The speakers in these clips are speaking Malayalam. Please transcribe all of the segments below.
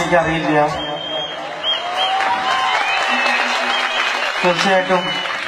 എനിക്കറിയില്ല തീർച്ചയായിട്ടും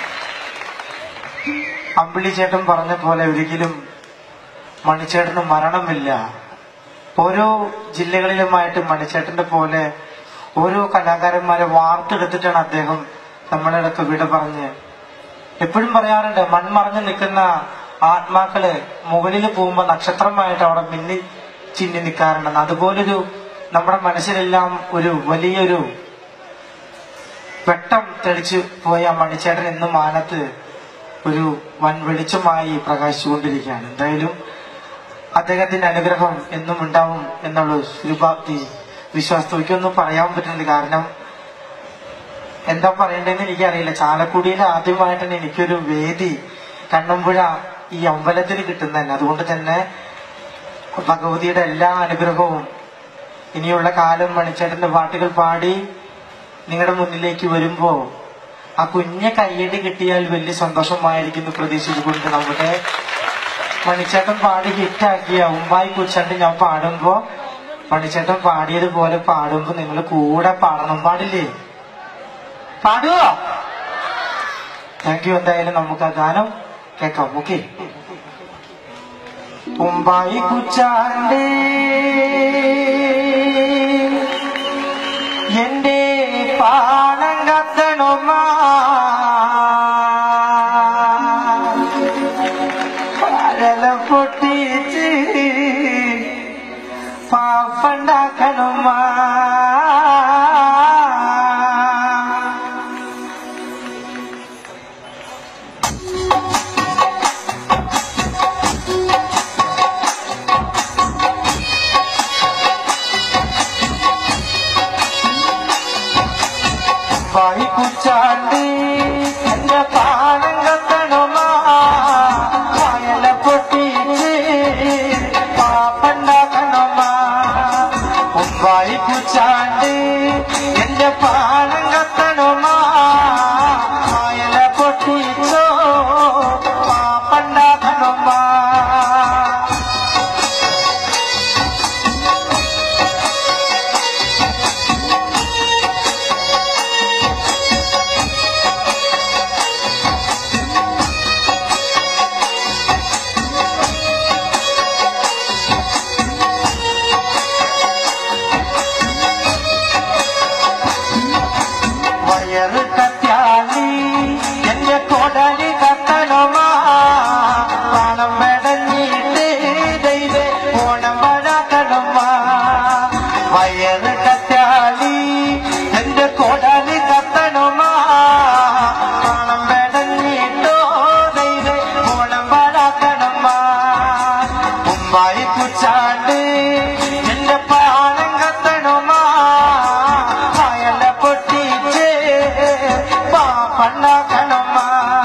അമ്പിളി ചേട്ടൻ പറഞ്ഞ പോലെ ഒരിക്കലും മണിച്ചേട്ടന് മരണമില്ല ഓരോ ജില്ലകളിലുമായിട്ട് മണിച്ചേട്ടന്റെ പോലെ ഓരോ കലാകാരന്മാരെ വാർത്തെടുത്തിട്ടാണ് അദ്ദേഹം നമ്മളെ അടുത്ത് വിട പറഞ്ഞ് എപ്പോഴും പറയാറുണ്ട് മൺമറഞ്ഞു നിൽക്കുന്ന ആത്മാക്കള് മുകളിൽ പോകുമ്പോ നക്ഷത്രമായിട്ട് അവിടെ മിന്നി ചിന്നി നിൽക്കാറുണ്ടെന്ന് അതുപോലൊരു നമ്മുടെ മനസ്സിലെല്ലാം ഒരു വലിയൊരു വെട്ടം തെളിച്ചു പോയ മണിച്ചേട്ടൻ ഇന്ന് മാനത്ത് ഒരു വൻ വെളിച്ചമായി പ്രകാശിച്ചുകൊണ്ടിരിക്കുകയാണ് എന്തായാലും അദ്ദേഹത്തിന്റെ അനുഗ്രഹം എന്നും ഉണ്ടാവും എന്നുള്ള ശുഭാപ്തി വിശ്വാസത്തെ എനിക്കൊന്നും പറയാൻ പറ്റുന്നില്ല കാരണം എന്താ പറയണ്ടെന്ന് എനിക്കറിയില്ല ചാലക്കുടിയിൽ ആദ്യമായിട്ട് തന്നെ എനിക്കൊരു വേദി കണ്ണമ്പുഴ ഈ അമ്പലത്തിൽ കിട്ടുന്നതന്നെ അതുകൊണ്ട് തന്നെ ഭഗവതിയുടെ എല്ലാ അനുഗ്രഹവും ഇനിയുള്ള കാലം മണിച്ചേട്ടന്റെ പാട്ടുകൾ പാടി നിങ്ങളുടെ മുന്നിലേക്ക് വരുമ്പോ ആ കുഞ്ഞ കയ്യടി കിട്ടിയാൽ വലിയ സന്തോഷമായിരിക്കുന്നു പ്രതീക്ഷിച്ചുകൊണ്ട് നമ്മുടെ മണിച്ചേട്ടൻ പാടി ഹിറ്റാക്കിയ ഉമ്മായി കുച്ചണ്ട് ഞാൻ പാടുമ്പോ മണിച്ചേട്ടൻ പാടിയതുപോലെ പാടുമ്പോ നിങ്ങൾ കൂടെ പാടണം പാടില്ലേ പാടുവോ താങ്ക് യു എന്തായാലും നമുക്ക് ആ ഗാനം കേൾക്കാം ഓക്കെ ഉമ്പായി കുച്ചാണ്ട് എന്റെ പാണം കത്തണമാ പഴല പൊട്ടിച്ച് പാപ്പണ്ടാക്കണമാ വായി കുച്ചാണ്ട് എന്റെ പാണം കത്തണമാ വയല പൊട്ടിച്ച് പാപ്പണ്ടാക്കണമാ വായി കുച്ചാണ്ട് എന്റെ പാണം കത്തണമാ വയല പൊട്ടിച്ചോ പാപ്പണ്ടാക്കണമാ വയറ് കത്യാലി എന്റെ കൊടലി കത്തണമാ പണം മെടഞ്ഞിട്ട് ദൈവേ ഓണം വഴക്കണമാ വയറ് കത്യാലി എന്റെ കൊടലി കത്തണമാ പണം മെടഞ്ഞിട്ടോ ദൈവേ ഓണം വഴക്കണമാ മുമ്പായി കുച്ചാണ്ട് എന്റെ പാണം കത്തണമാ അയല പൊട്ടിച്ച് പാപ്പണ്ടാക്കണമാ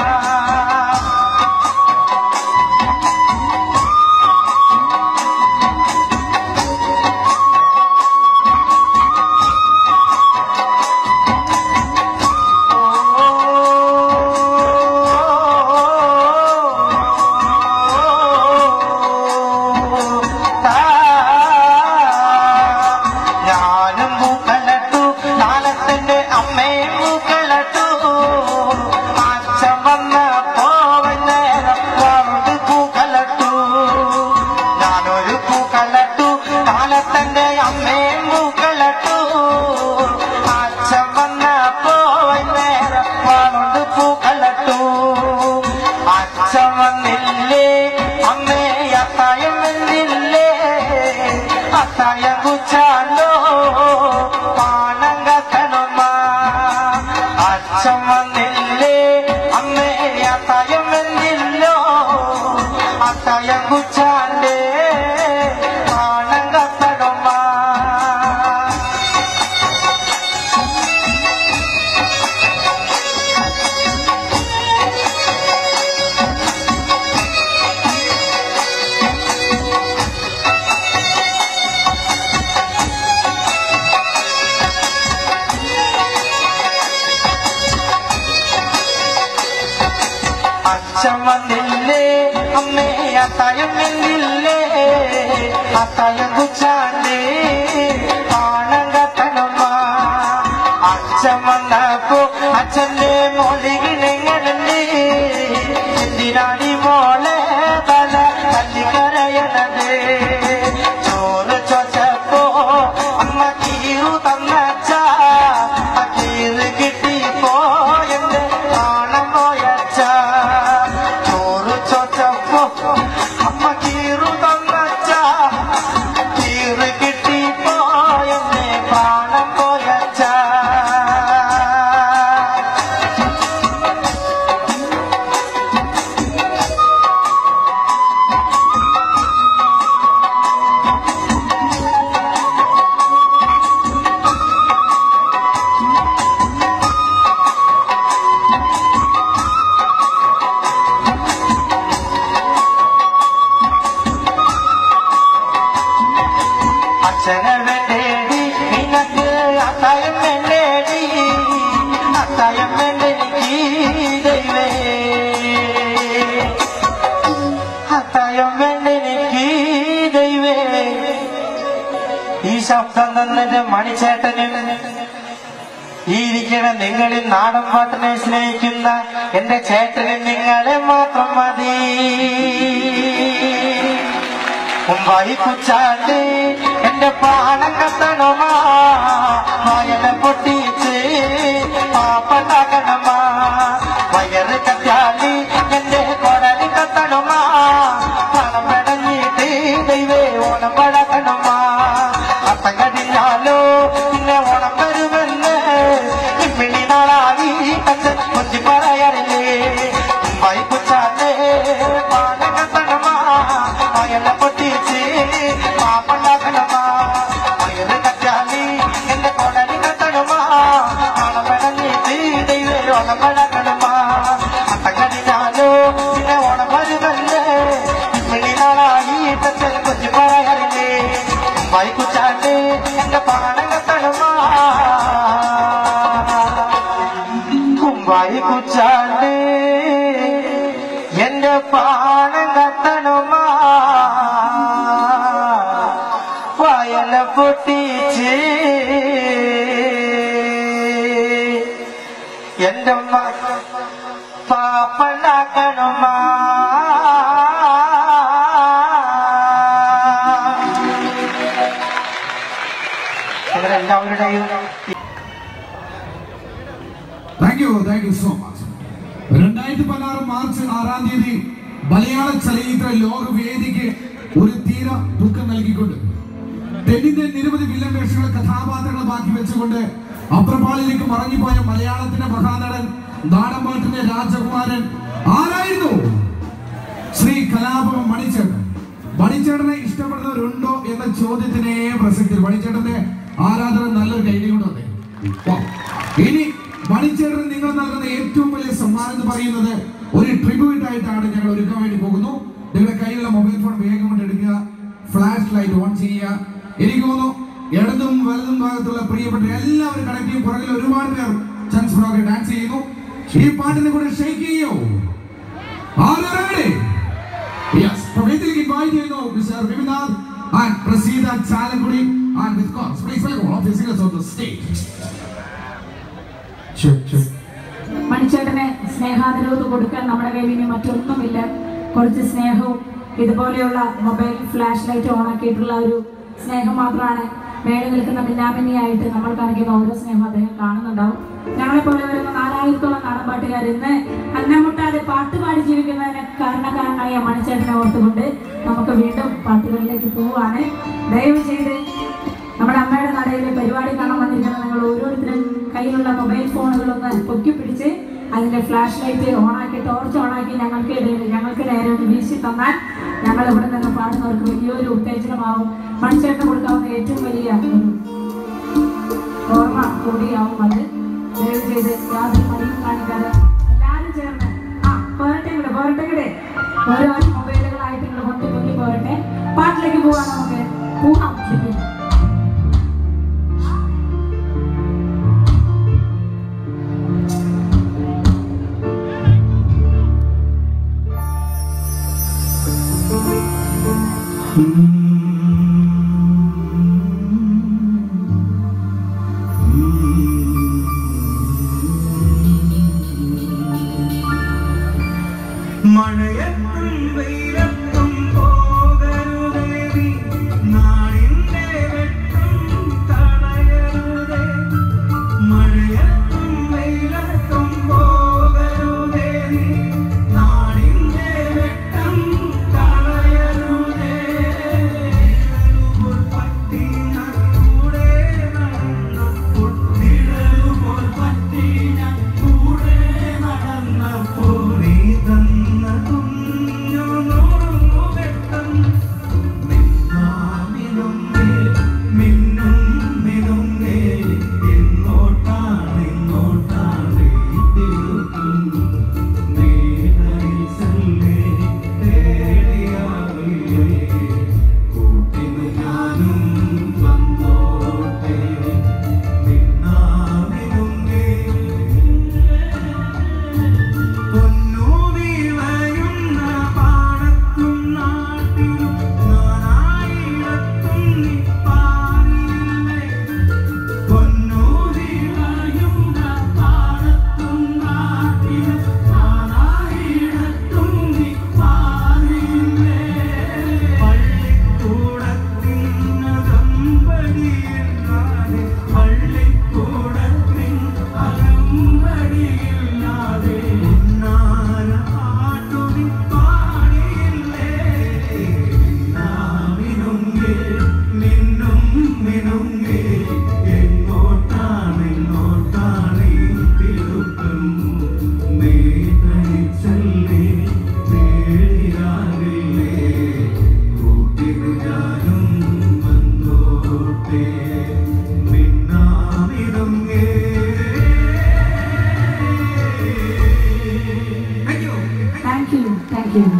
ഞാനും പൂക്കളട്ടു നാളത്തിന്റെ അമ്മയും പൂക്കളട്ടു അച്ഛൻ വന്ന പോവന്നേരം പണ്ട് പൂക്കളട്ടു ഞാനൊരു പൂക്കളട്ടു നാളത്തിന്റെ അമ്മയും പൂക്കളട്ടു അച്ഛൻ വന്ന പോവന്നേരം പണ്ട് പൂക്കളട്ടു അച്ഛൻ വന്നില്ലേ അമ്മേ അത്തായം വന്നില്ലേ അത്തായം കുച്ചാലോ പാണം കത്തണമാ അച്ഛൻ വന്നില്ലേ അമ്മേ അത്തായം വന്നില്ലോ അത്തായം കുച്ചാലേ പാണം കത്തണമാ അച്ഛൻ വന്നില്ലേ അമ്മേ അത്തായം വന്നില്ലേ അത്തായം കുച്ചാണ്ടേ പാണം കത്തണ അച്ഛൻ വന്നപ്പോ അച്ഛന്റെ മൊഴികളെങ്ങനെ എന്തിനാണി മോളെ തല തല്ലിക്കരയണത് ചോറ് ചോച്ചപ്പോ അമ്മ കീറു തന്നച്ച ആ കീറ് കിട്ടിപ്പോ എന്റെ നാണം പോയച്ച ചോറ് ചോച്ചപ്പോ അമ്മ കീറു തന്നച്ച കീറ് കിട്ടിപ്പോ എന്നെ പ്രാണം പോയച്ച അച്ഛനെ വേണ്ടേടി നിനക്ക് അത്തായം വേണ്ടേടി അത്തായം വേണ്ടെനിക്ക് ദൈവേ അത്തായം വേണ്ടെനിക്ക് ദൈവേ ഈ ശബ്ദം തന്നത് മണിച്ചേട്ടന് ഈ ഇരിക്കണ നിങ്ങളിൽ നാടൻ പാട്ടിനെ സ്നേഹിക്കുന്ന എന്റെ ചേട്ടന് നിങ്ങളെ മാത്രം മതി മുമ്പായി കുച്ചാണ്ട് എന്റെ പാണം കത്തണമാ വയല പൊട്ടിച്ച് പാപ്പണ്ടാക്കണമാ വയറ് കത്താലി എന്റെ കൊടലി കത്തണമാ പണം പെടഞ്ഞിട്ട് ദൈവേ ഓണം പഴക്കണമാ അത്തം കടിഞ്ഞാലോ പിന്നെ ഓണം വരുമെന്ന് ഇമ്മിണി നാളായി അച്ഛൻ കൊഞ്ചി പറയാറില്ലേ മുമ്പായി കുച്ചാണ്ട് പാണം കത്തണമാ വയല പൊട്ടിച്ച് പാപ്പണ്ടാക്കണമാ വയറ് കറ്റാലി എന്റെ കൊടലി കത്തണമാ പണം പെടഞ്ഞിട്ട് ദൈവേ ഓണം പഴക്കണമാ അത്തം കടിഞ്ഞാലോ പിന്നെ ഓണം വരുമെന്ന് ഇമ്മിണി നാളായി അച്ഛൻ കൊഞ്ചി പറയാറില്ലേ വൈകുച്ചാണ്ട് എന്റെ പാണം കത്തണമാ കുമ്പായി കുച്ചാണ്ട് എന്റെ പാണം കത്തണമാ വയല പൊട്ടിച്ച് എന്റെ പാപ്പണ്ടാക്കണമാ നിങ്ങളെല്ലാവരുടെയും thank you thank you so much രണ്ടായിരത്തി പതിനാറ് മാർച്ച് ആറാം തീയതി മലയാള ചലച്ചിത്ര ലോകവേദിക്ക് ഒരു തീര ദുഃഖം നൽകിക്കൊണ്ട് തെന്നിന്റെ നിരവധി വില്ലൻ വേഷങ്ങൾ കഥാപാത്രങ്ങൾ ബാക്കി വെച്ചുകൊണ്ട് അപ്രപാളിലേക്ക് മറങ്ങിപ്പോയ മലയാളത്തിന്റെ മഹാനടൻ നാടൻപാട്ടിന്റെ രാജകുമാരൻ ആരായിരുന്നു ശ്രീ കലാപം മണിച്ചേട്ടൻ മണിച്ചേട്ടനെ ഇഷ്ടപ്പെടുന്നവരുണ്ടോ എന്ന ചോദ്യത്തിനെ പ്രസക്തി മണിച്ചേട്ടന്റെ ആരാധന നല്ലൊരു കൈഡി കൊണ്ട് വന്നേ വാ. ഇനി മണിച്ചേട്ടന് നിങ്ങൾ നൽകുന്ന ഏറ്റവും വലിയ സമ്മാനം എന്ന് പറയുന്നത് ഒരു ട്രിബ്യൂട്ട് ആയിട്ടാണ് ഞങ്ങൾ ഒരുക്കാൻ വേണ്ടി പോകുന്നു നിങ്ങളുടെ കയ്യിലുള്ള മൊബൈൽ ഫോൺ വേഗം കൊണ്ട് എടുക്കുക ഫ്ലാഷ് ലൈറ്റ് ഓൺ ചെയ്യുക എനിക്ക് തോന്നുന്നു ഇടതും വലതും ഭാഗത്തുള്ള പ്രിയപ്പെട്ട എല്ലാവരും കണക്ട് ചെയ്യും പുറകിൽ ഒരുപാട് പേർ ചാൻസ് ഫ്രോക്ക് ഡാൻസ് ചെയ്യുന്നു ഈ പാട്ടിനെ കൂടെ ഷെയ്ക്ക് ചെയ്യോ Are you ready? Yes. പ്രവേദിലേക്ക് invite ചെയ്യുന്നു Mr. Vivinad and Prasida Chalakudi and with course. Please welcome all of the singers on the stage. മണിച്ചേട്ടനെ സ്നേഹാദരവ് കൊടുക്കാൻ നമ്മുടെ കയ്യിൽ ഇനി മറ്റൊന്നുമില്ല കുറച്ച് സ്നേഹവും ഇതുപോലെയുള്ള മൊബൈൽ ഫ്ലാഷ് ലൈറ്റ് ഓണാക്കിയിട്ടുള്ള ഒരു സ്നേഹം മാത്രമാണ് മേലെ നിൽക്കുന്ന മിന്നാമിന്നിയായിട്ട് നമ്മൾ കാണിക്കുന്ന ഓരോ സ്നേഹം അദ്ദേഹം കാണുന്നുണ്ടാവും ഞങ്ങളെ പോലെ വരുന്ന നാലായിരത്തോളം നാടൻപാട്ടുകാർ ഇന്ന് അന്നമുട്ടാതെ പാട്ട് പാടി ജീവിക്കുന്നതിന് കാരണക്കാരനായ മണിച്ചേട്ടനെ ഓർത്തുകൊണ്ട് നമുക്ക് വീണ്ടും പാട്ടുകളിലേക്ക് പോവാണ് ദയവ് ചെയ്ത് നമ്മുടെ അമ്മയുടെ നടയിലെ പരിപാടി കാണാൻ വന്നിരിക്കുന്ന നിങ്ങൾ ഓരോരുത്തരും കയ്യിലുള്ള മൊബൈൽ ഫോണുകളൊന്ന് പൊക്കി പിടിച്ച് അതിന്റെ ഫ്ലാഷ് ലൈറ്റ് ഓണാക്കി ടോർച്ച് ഓണാക്കി ഞങ്ങൾക്ക് ഇടയിൽ ഞങ്ങൾക്ക് നേരെ ഒന്ന് വീശി തന്നാൽ ഞങ്ങൾ ഇവിടെ നിന്ന് പാടുന്നവർക്ക് വലിയൊരു ഉത്തേജനമാവും മണിച്ചേട്ടന് കൊടുക്കാവുന്ന ഏറ്റവും വലിയ ഒരു ഓർമ്മ കൂടിയാവും അത് ദയവ് ചെയ്ത് യാതൊരു മടിയും കാണിക്കാതെ എല്ലാവരും ചേർന്ന് ആ പോരട്ടെ ഇവിടെ പോരട്ടെ ഇവിടെ ഓരോ മൊബൈലുകളായിട്ട് ഇങ്ങനെ പൊട്ടി പൊട്ടി പോരട്ടെ പാട്ടിലേക്ക് പോവാം നമുക്ക് പോകാം ശരി Mm-hmm. Thank you thank U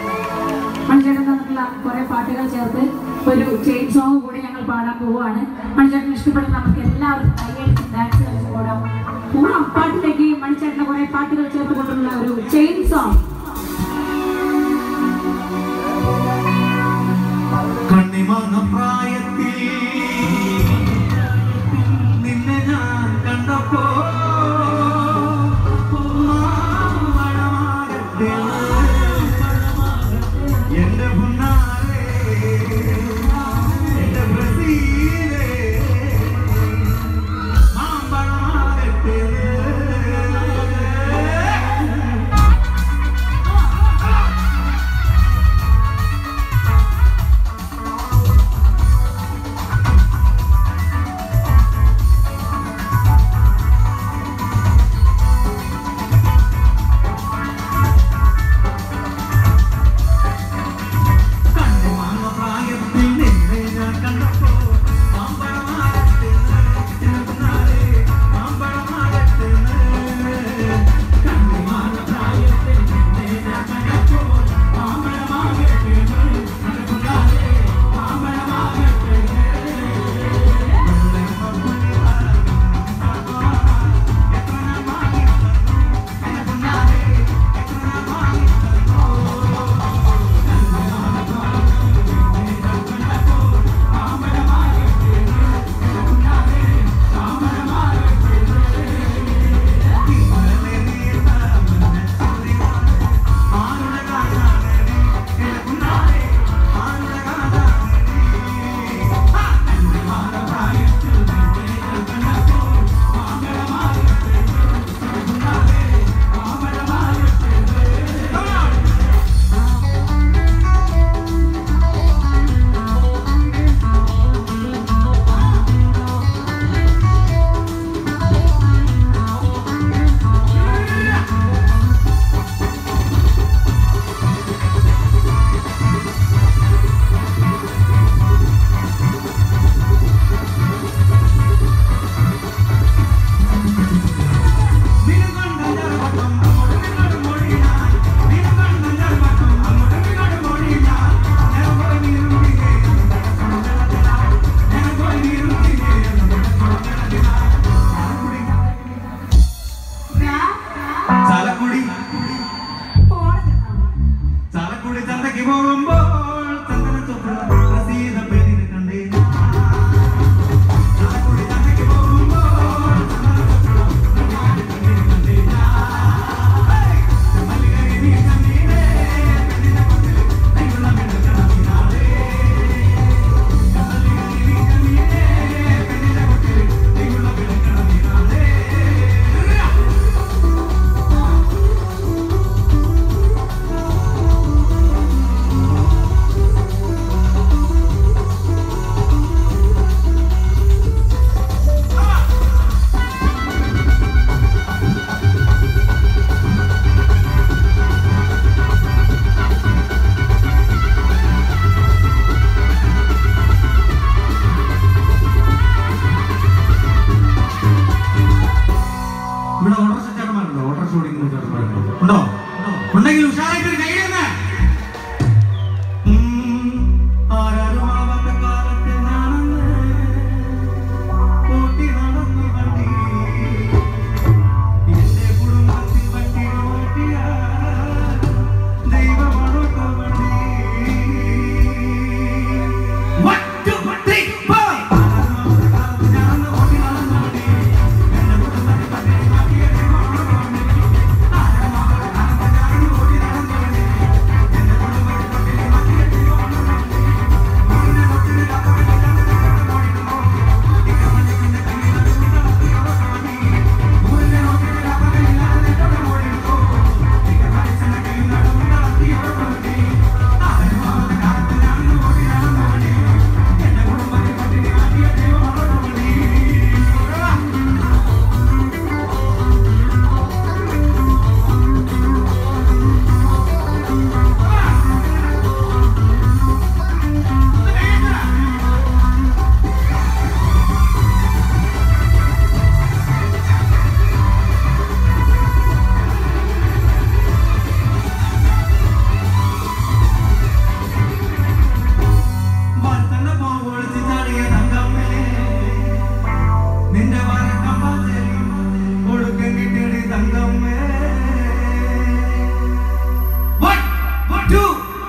മണിച്ചേട്ടൻ തന്നിട്ടുള്ള കുറെ പാട്ടുകൾ ചേർത്ത് ഒരു ചെയിൻ സോങ് കൂടി ഞങ്ങൾ പാടാൻ പോവുകയാണ് മണിച്ചേട്ടൻ ഇഷ്ടപ്പെടുന്ന നമുക്ക് എല്ലാവർക്കും കൈയടിച്ച് ഡാൻസ് കളിച്ച് പോടാം പൂർണ്ണം പാട്ടിലേക്ക് മണിച്ചേട്ടൻ്റെ കുറെ പാട്ടുകൾ ചേർത്ത് കൊണ്ടുള്ള ഒരു ചെയിൻ സോങ് കണ്ണിമങ്ങ പ്രായത്തിൽ നിന്നെ ഞാൻ കണ്ടപ്പോ മാമഴമാകട്ടെ. എന്റെ പുന്നാരേ, എന്റെ ബ്രസീലേ, മാമ്പഴമാകട്ടെ.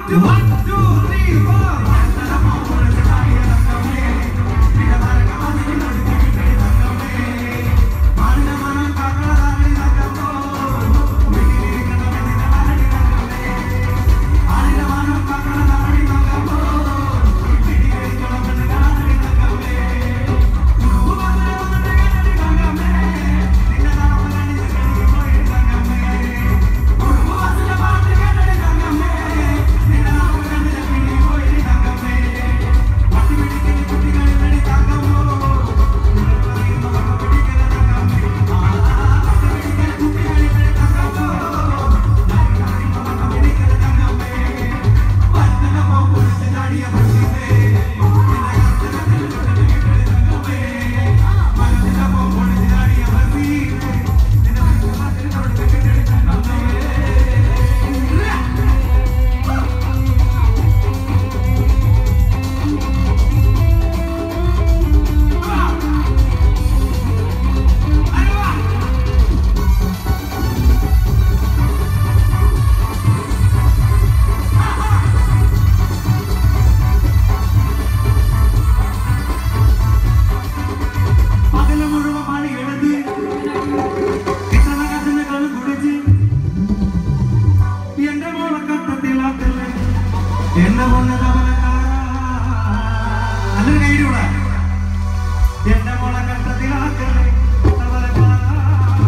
പകല് മുഴുവൻ പണി എടുത്ത് കിട്ടണ കഥന കള് കുടിച്ച് എന്റെ മോളെ കട്ടത്തിലാക്കല്ലേ എന്റെ പൊണ്ണ് കവലക്കാരാ നല്ലൊരു കൈയിലൂടെ എന്റെ മോളെ കട്ടത്തിലാക്കല്ലേ കവലക്കാരാ.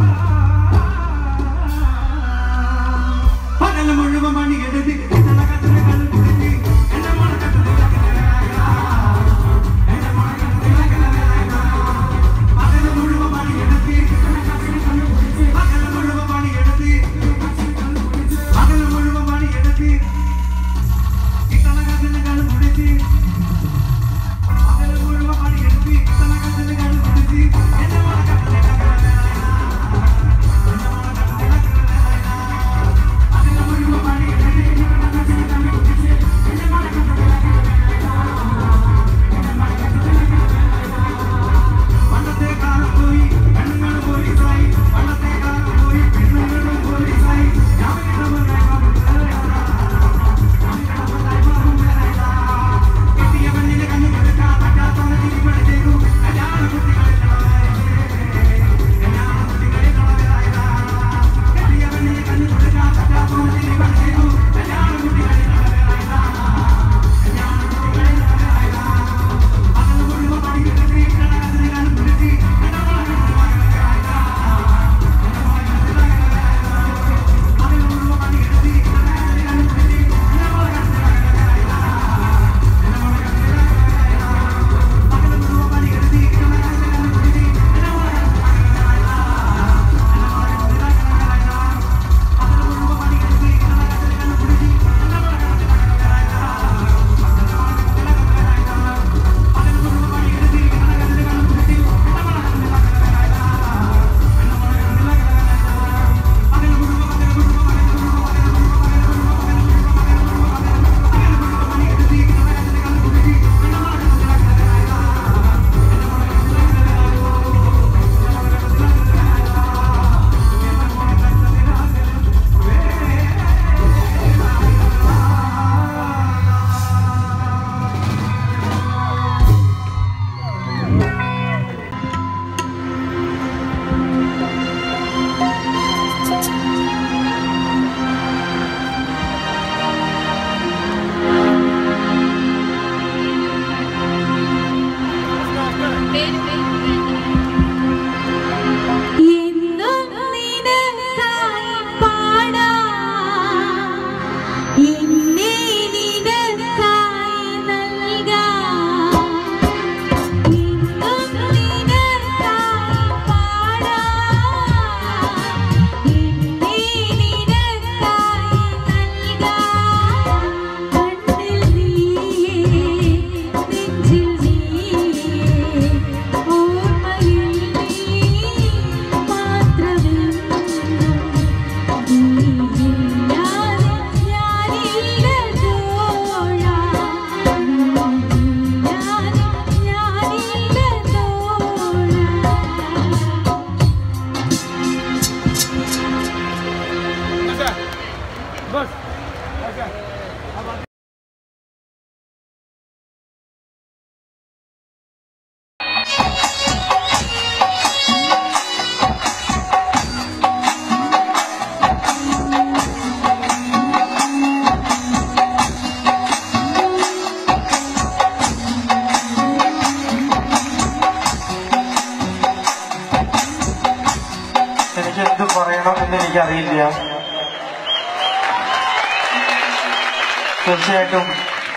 പകല് മുഴുവൻ പണി എടുത്ത് കിട്ടണ കഥന കള് കുടിച്ച് എന്റെ മോളെ കട്ടത്തിലാക്കല്ലേ എന്റെ മോളെ കട്ടത്തിലാക്കല്ലേ പകല് മുഴുവൻ പണി എടുത്ത് പകല് മുഴുവൻ പണി എടുത്ത് പകല് മുഴുവൻ പണി എടുത്ത് കിട്ടണ കഥന എനിക്കറിയില്ല തീർച്ചയായിട്ടും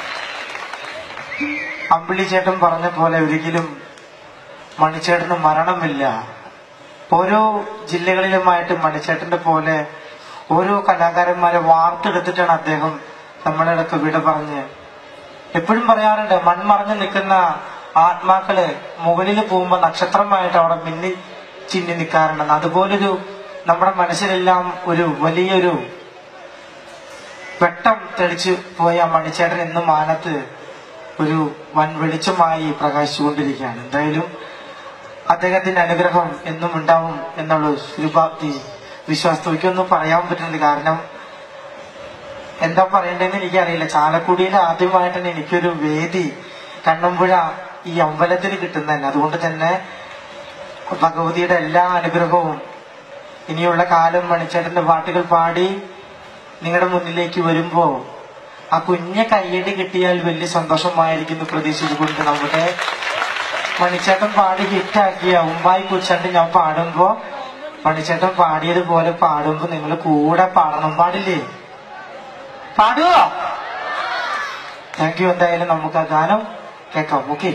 അമ്പിളി ചേട്ടൻ പറഞ്ഞ പോലെ ഒരിക്കലും മണിച്ചേട്ടന് മരണമില്ല ഓരോ ജില്ലകളിലുമായിട്ട് മണിച്ചേട്ടന്റെ പോലെ ഓരോ കലാകാരന്മാരെ വാർത്തെടുത്തിട്ടാണ് അദ്ദേഹം നമ്മളെ ഇടയ്ക്ക് വിട പറഞ്ഞ് എപ്പോഴും പറയാറുണ്ട് മൺമറഞ്ഞു നിൽക്കുന്ന ആത്മാക്കള് മുകളിൽ പോകുമ്പോ നക്ഷത്രമായിട്ട് അവിടെ മിന്നി ചിന്നി നിൽക്കാറുണ്ടെന്ന് അതുപോലൊരു നമ്മുടെ മനസ്സിലെല്ലാം ഒരു വലിയൊരു വെട്ടം തെളിച്ചു പോയ മണിച്ചേട്ടൻ ഇന്ന് മാനത്ത് ഒരു വൻ വെളിച്ചമായി പ്രകാശിച്ചുകൊണ്ടിരിക്കുകയാണ് എന്തായാലും അദ്ദേഹത്തിന്റെ അനുഗ്രഹം എന്നും ഉണ്ടാവും എന്നുള്ള ശുഭാപ്തി വിശ്വാസത്തെ എനിക്കൊന്നും പറയാൻ പറ്റുന്നില്ല കാരണം എന്താ പറയണ്ടെന്ന് എനിക്കറിയില്ല ചാലക്കുടിയിൽ ആദ്യമായിട്ടാണ് എനിക്കൊരു വേദി കണ്ണമ്പുഴ ഈ അമ്പലത്തിൽ കിട്ടുന്നതന്നെ അതുകൊണ്ട് തന്നെ ഭഗവതിയുടെ എല്ലാ അനുഗ്രഹവും ഇനിയുള്ള കാലം മണിച്ചേട്ടന്റെ പാട്ടുകൾ പാടി നിങ്ങളുടെ മുന്നിലേക്ക് വരുമ്പോ ആ കുഞ്ഞ കയ്യടി കിട്ടിയാൽ വലിയ സന്തോഷമായിരിക്കുന്നു പ്രതീക്ഷിച്ചുകൊണ്ട് നമ്മുടെ മണിച്ചേട്ടൻ പാടി ഹിറ്റാക്കിയ ഉമ്പായി കുച്ചാണ്ട് ഞാൻ പാടുമ്പോ മണിച്ചേട്ടൻ പാടിയതുപോലെ പാടുമ്പോ നിങ്ങൾ കൂടെ പാടണം പാടില്ലേ പാടുവോ താങ്ക് യു എന്തായാലും നമുക്ക് ആ ഗാനം കേൾക്കാം ഓക്കെ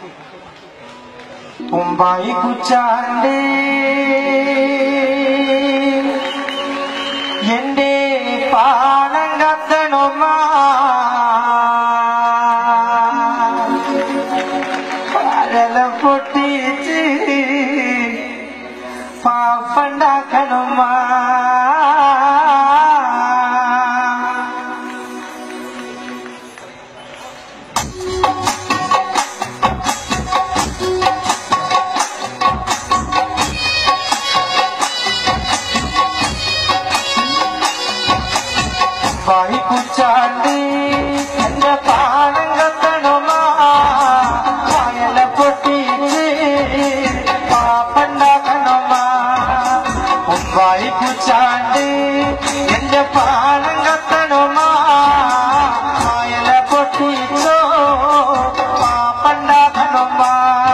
ഉമ്പായി കുച്ചാണ്ട് എന്റെ പാണം കത്തണുമാ പരല പൊട്ടിച്ച് പാപ്പണ്ടാക്കണുമാ വായിക്കുച്ചാണ്ട് എന്റെ പാണം കത്തണുമാ വയല പൊട്ടിച്ച് പാപ്പണ്ടാക്കണുമാ വായിക്കുച്ചാണ്ട് എന്റെ പാണം കത്തണുമാ വയല പൊട്ടിച്ചോ പാപ്പണ്ടാക്കണുമാ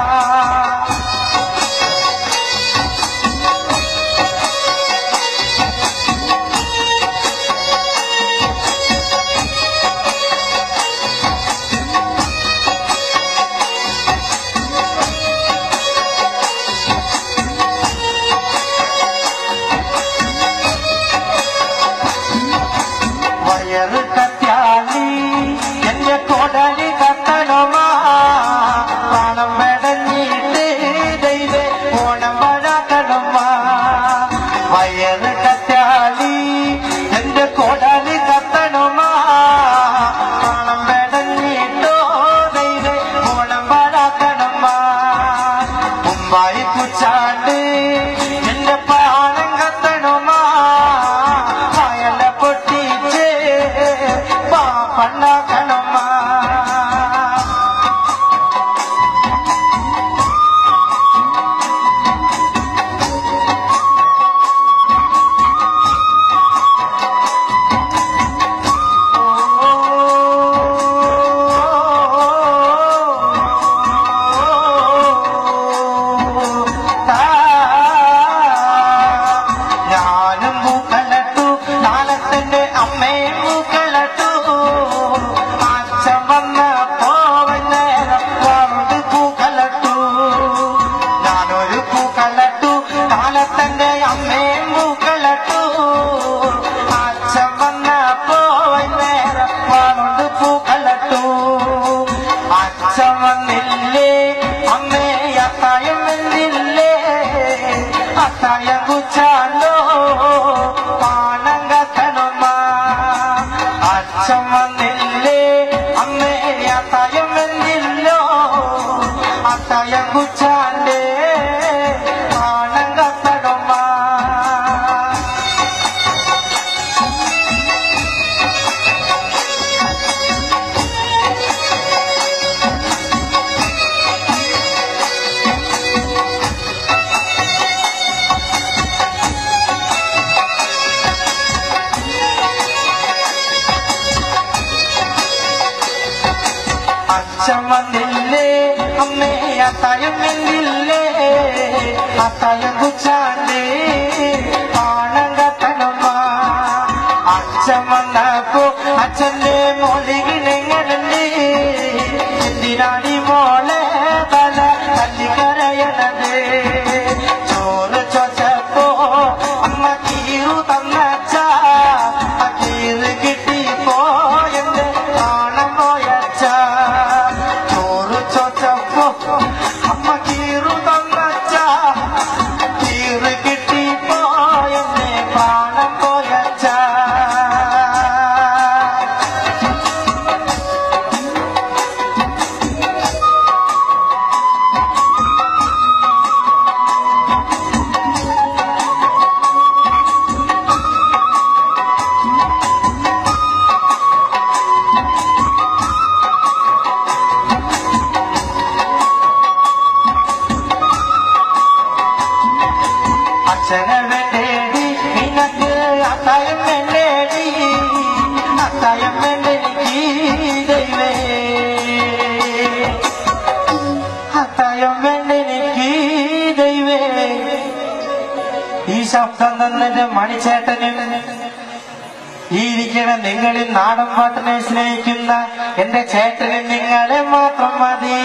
വയറ് കത്യാലി എന്റെ കൊടലി കത്തണമാ പണം മെടഞ്ഞിട്ട് ദൈവേ ഓണം വഴക്കണമാ വയറ് കത്യാലി എന്റെ കൊടലി കത്തണമാ പണം മെടഞ്ഞിട്ടോ ദൈവേ ഓണം വഴക്കണമാ ഉമ്മായി കുച്ചാണ്ട് എന്റെ പാണം കത്തണമാ വയല പൊട്ടിച്ച് പാപ്പണ്ടാക്കണമാ ഞാനും പൂക്കളട്ടു നാളത്തിന്റെ അമ്മയും പൂക്കളട്ടു അച്ഛൻ വന്ന പോവന്നേരം കൊണ്ട് പൂക്കളട്ടു ഞാനൊരു പൂക്കളട്ടു കാലത്തന്റെ അമ്മയും പൂക്കളട്ടു അച്ഛൻ വന്ന പോവന്നേരം കൊണ്ട് പൂക്കളട്ടു അച്ഛൻ വന്നില്ലേ അമ്മേ അത്തായം വന്നില്ലേ അത്തായം കുച്ചാലോ പാണം കത്തണമാ അച്ഛൻ വന്നില്ലേ അമ്മേ അത്തായം വന്നില്ലോ അത്തായം കുച്ചാണ്ടേ പാണം കത്തണമാ അച്ഛൻ വന്നില്ലേ അമ്മേ അത്തായം വന്നില്ലേ അത്തായം കുച്ചാണ്ടേ പാണം കത്തണ അച്ഛൻ വന്നപ്പോ അച്ഛന്റെ മൊഴികളെങ്ങനെ എന്തിനാണി മോളെ തല തല്ലിക്കരയണത് ചോറ് ചോച്ചപ്പോ അമ്മ കീറു തന്നച്ച ആ കീറ് കിട്ടിപ്പോ എന്റെ കാണാൻ പോയച്ച ചോറ് ചോച്ചപ്പോ അമ്മ കീറു തന്നച്ച കീറ് കിട്ടിപ്പോ എന്നെ പ്രാണം പോയച്ച അച്ഛനെ വേണ്ടേടി നിനക്ക് അത്തായം വേണ്ടേടി അത്തായം വേണ്ടെനിക്ക് ദൈവേ അത്തായം വേണ്ടെനിക്ക് ദൈവേ ഈ ശബ്ദം തന്നെ മണിച്ചേട്ടന് ഈ ഇരിക്കണ നിങ്ങളിൽ നാടൻ പാട്ടിനെ സ്നേഹിക്കുന്ന എന്റെ ചേട്ടന് നിങ്ങളെ മാത്രം മതി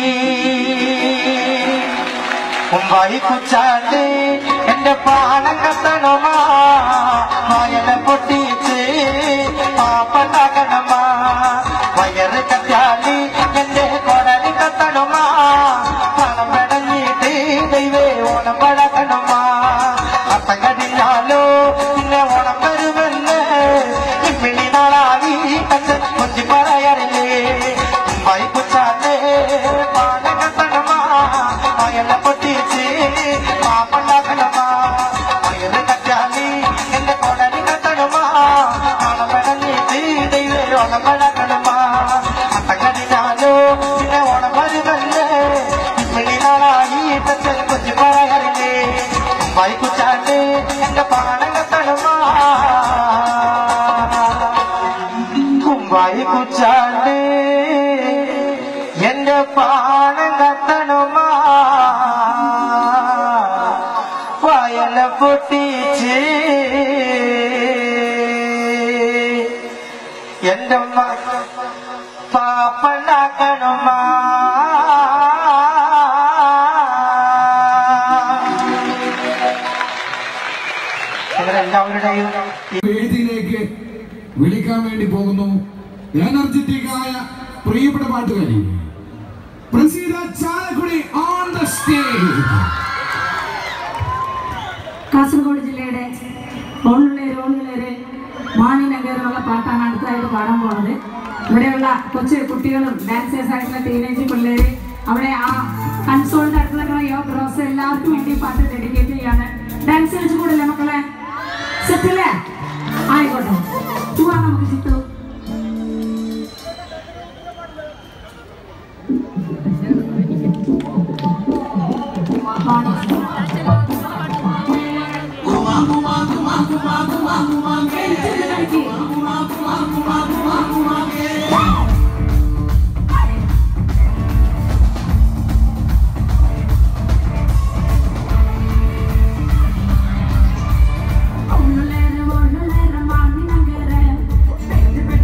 മുമ്പായി കുച്ചാണ്ട് എന്റെ പാണം കത്തണമാ വയല പൊട്ടിച്ച് പാപ്പണ്ടാക്കണമാ വയറ് കത്താലി എന്റെ കൊടലി കത്തണമാ പണം പെടഞ്ഞിട്ട് ദൈവേ ഓണം പഴക്കണമാ അത്തം കടിഞ്ഞാലോ പിന്നെ ഓണം വരുമെന്ന് ഇമ്മിണി നാളാവി കണ്ട് കൊഞ്ചി പറയാറില്ലേ മുമ്പായി കുച്ചാണ്ട് പാണം കത്തണമാ വയല പൊട്ടിച്ച് പാപ്പണ്ടാക്കണമാ വയറ് കറ്റാലി എന്റെ കൊടലി കത്തണമാ ഓണം പെടഞ്ഞിട്ട് ദൈവേ ഓണം പഴക്കണമാ അത്തം കടിഞ്ഞാലോ പിന്നെ ഓണം വരുമെന്ന് ഇമ്മിണി നാളായി തച്ചൽ കൊഞ്ചി പറയാറില്ലേ വൈകുച്ചാണ്ട് എന്റെ പാടകത്തണമാ കുമ്പായി കുച്ചാണ്ട് എന്റെ പാണം കത്തണമാ വയല പൊട്ടിച്ച് എന്റെ പാപ്പണ്ടാക്കണമാ നിങ്ങളെല്ലാവരുടെയും വേദിയിലേക്ക് വിളിക്കാൻ വേണ്ടി പോകുന്നു എനർജറ്റിക് ആയ പ്രിയപ്പെട്ട പാട്ടുകാരി Praseetha Chalakudy on the stage Kasaragod ജില്ലയുടെ ഓണുള്ളേര് ഓണുള്ളേര് മാണിനഗർ എന്നുള്ള പാട്ടാണ് അടുത്തതായിട്ട് പാടാൻ പോകുന്നത് ഇവിടെയുള്ള കൊച്ചു കുട്ടികളും ഡാൻസേഴ്സ് ആയിട്ടുള്ള ടീനേജ് പിള്ളേര് അവിടെ ആ കൺസോളിന്റെ അടുത്തുള്ള യോ ബ്രോസ് എല്ലാവർക്കും വേണ്ടി ഈ പാട്ട് ഡെഡിക്കേറ്റ് ചെയ്യാണ് ഡാൻസ് കളിച്ചു കൂടില്ലേ മക്കളെ സെറ്റല്ലേ ആയിക്കോട്ടെ പോവാം നമുക്ക് ചിത്തു ഒന്നുലേറെ ഒന്നുലേറെ മാങ്ങി നഗരെ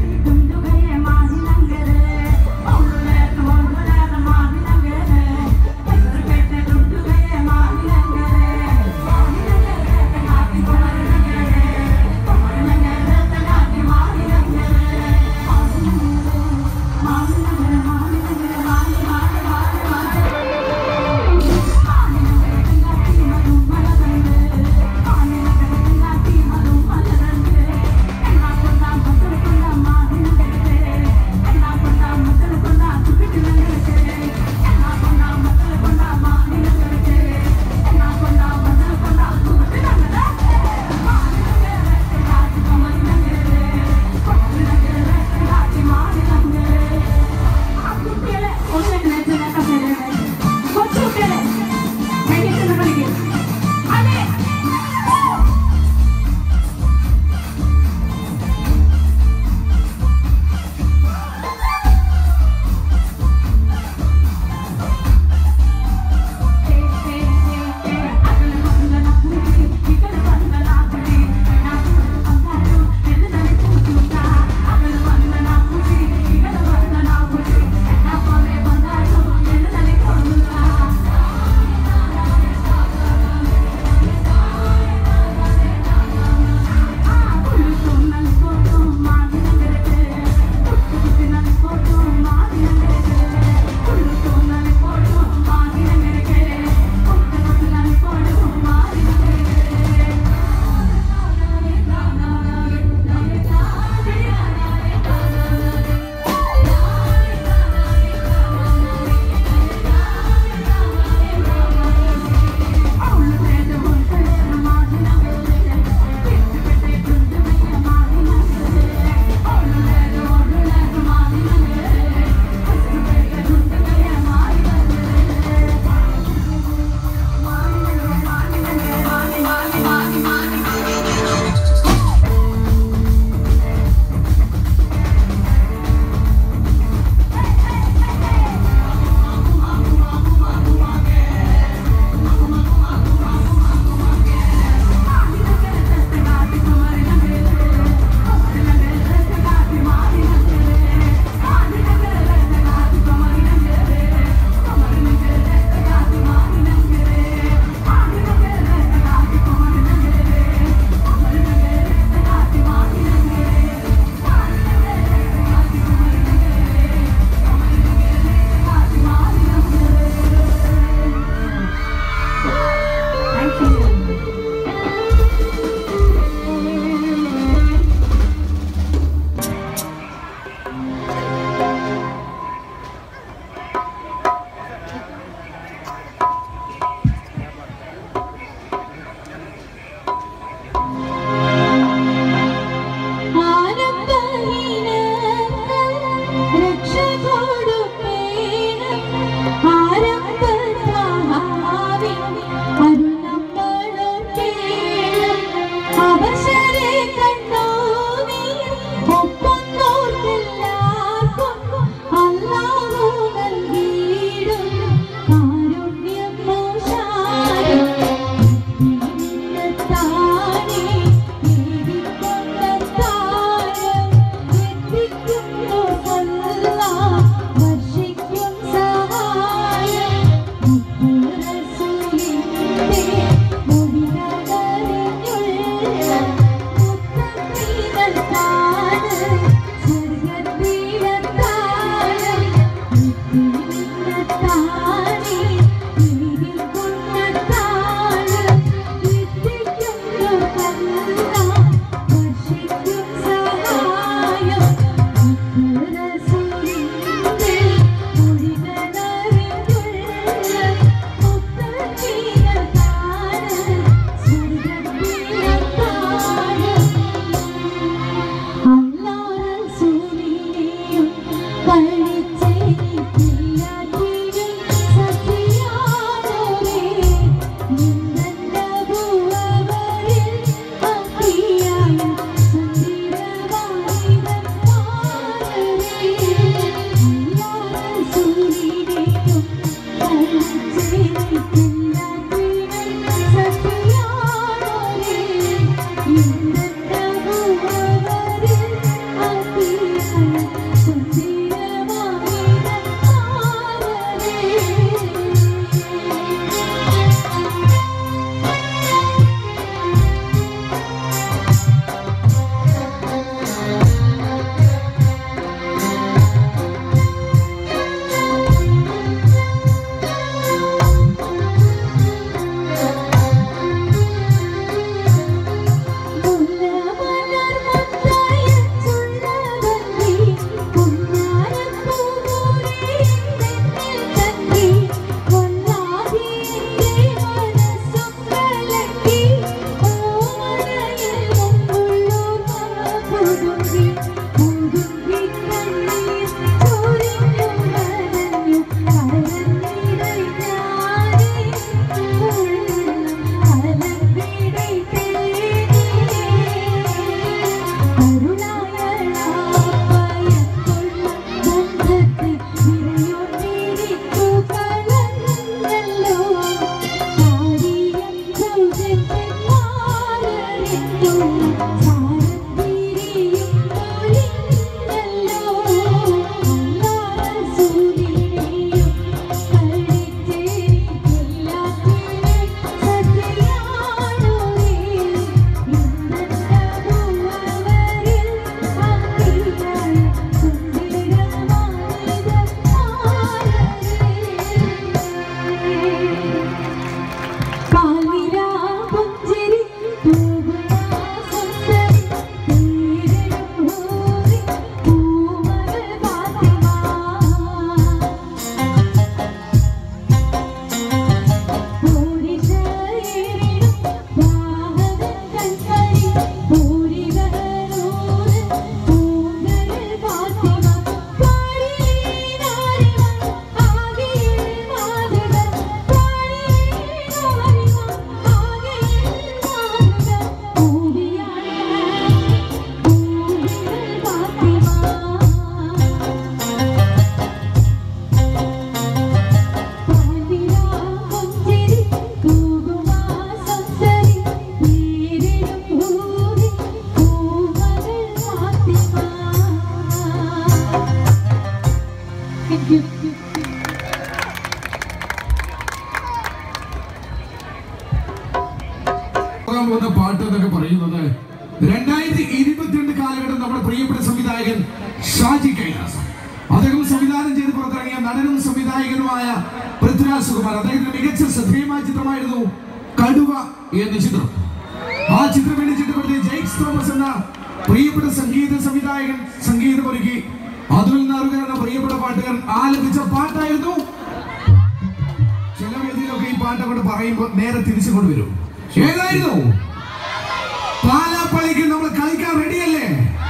പോകാൻ പോകുന്ന പാട്ട് എന്നൊക്കെ പറയുന്നത് രണ്ടായിരത്തി ഇരുപത്തിരണ്ട് കാലഘട്ടം നമ്മുടെ പ്രിയപ്പെട്ട സംവിധായകൻ ഷാജി കൈലാസ് അദ്ദേഹം സംവിധാനം ചെയ്ത് പുറത്തിറങ്ങിയ നടനും സംവിധായകനുമായ പൃഥ്വിരാജ് സുകുമാർ അദ്ദേഹത്തിന്റെ മികച്ച ശ്രദ്ധേയമായ ചിത്രമായിരുന്നു കടുവ എന്ന ചിത്രം ആ ചിത്രം വേണ്ടി ചിട്ടപ്പെടുത്തിയ ജെയ്ക്സ് തോമസ് എന്ന പ്രിയപ്പെട്ട സംഗീത സംവിധായകൻ സംഗീതമൊരുക്കി അതുൽ നാറുകർ എന്ന പ്രിയപ്പെട്ട പാട്ടുകാരൻ ആലപിച്ച പാട്ടായിരുന്നു ചില വേദിയിലൊക്കെ ഈ പാട്ട് അങ്ങോട്ട് പറയുമ്പോൾ നേരെ തിരിച്ചു കൊണ്ടുവരും ഏതായിരുന്നു പാലാപ്പള്ളിക്ക് നമ്മൾ കളിക്കാൻ റെഡിയല്ലേ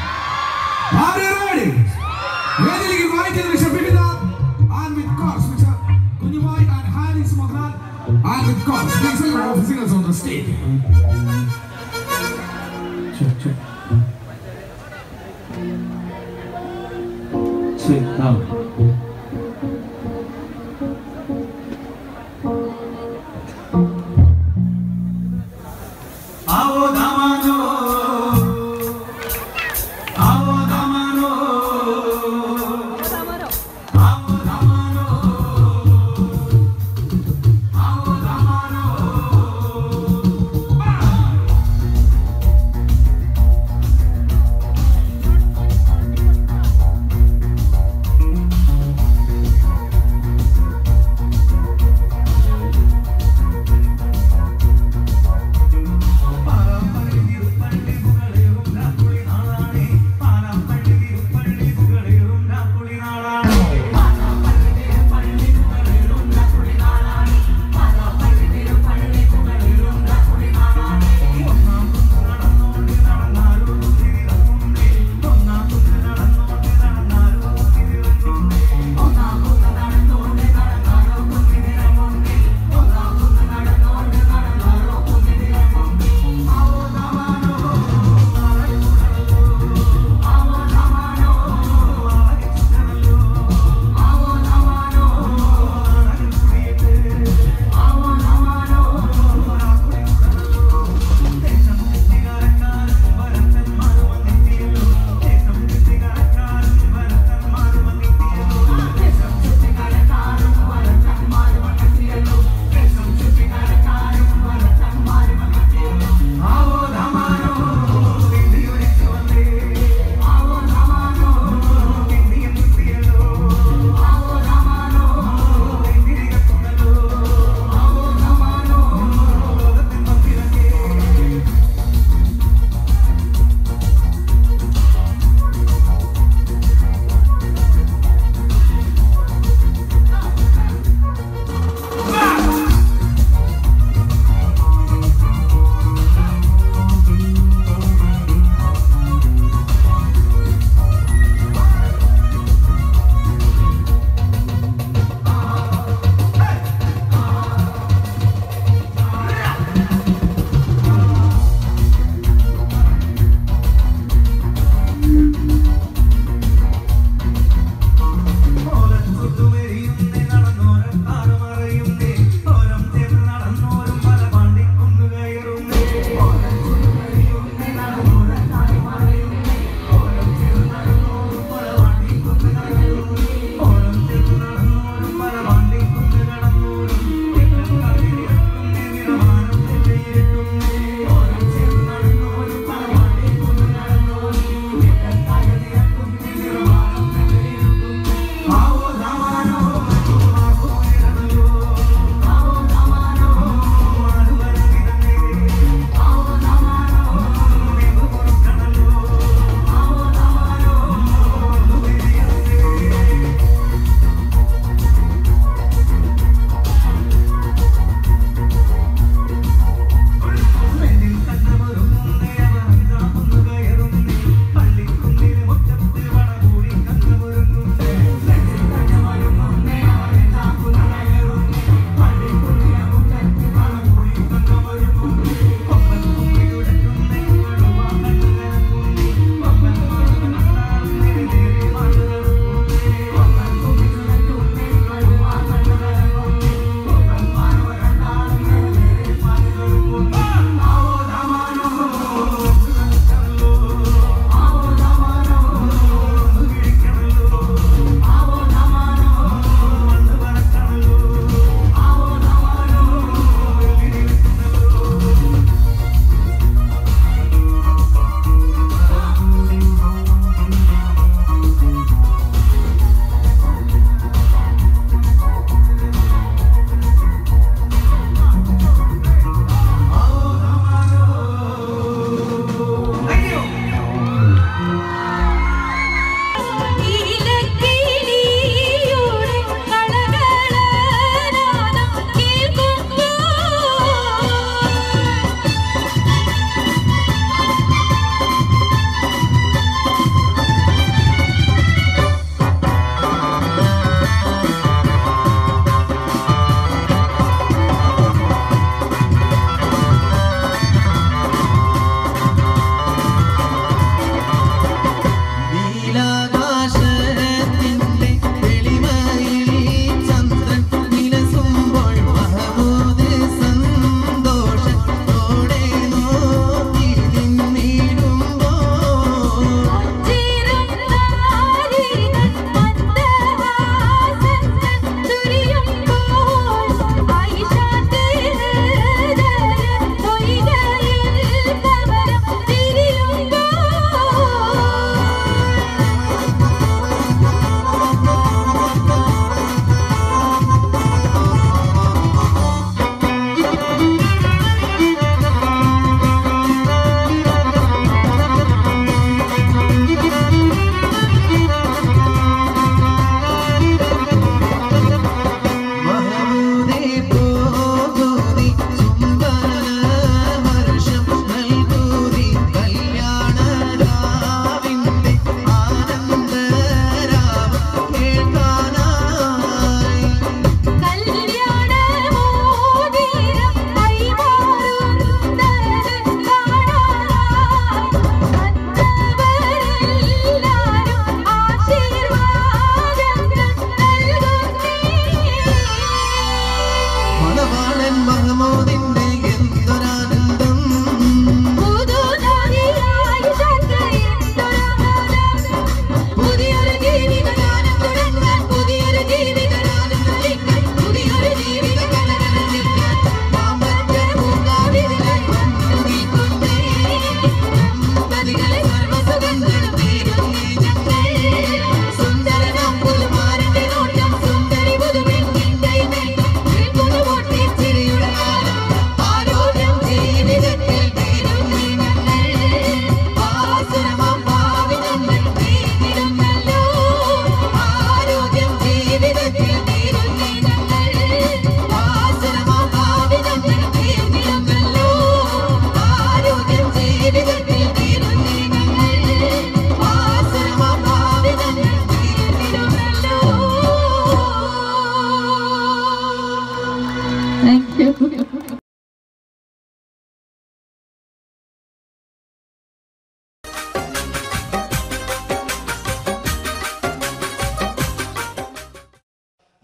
വേദിയിലേക്ക് വായിച്ചതിന് ക്ഷമിക്കുന്ന and with course, Mr. കുഞ്ഞുമായി and Haris Mohan, and with course, please welcome our visitors on the stage. આવો દામાનો આવો દામાનો આવો દામાનો આવો દામાનો ും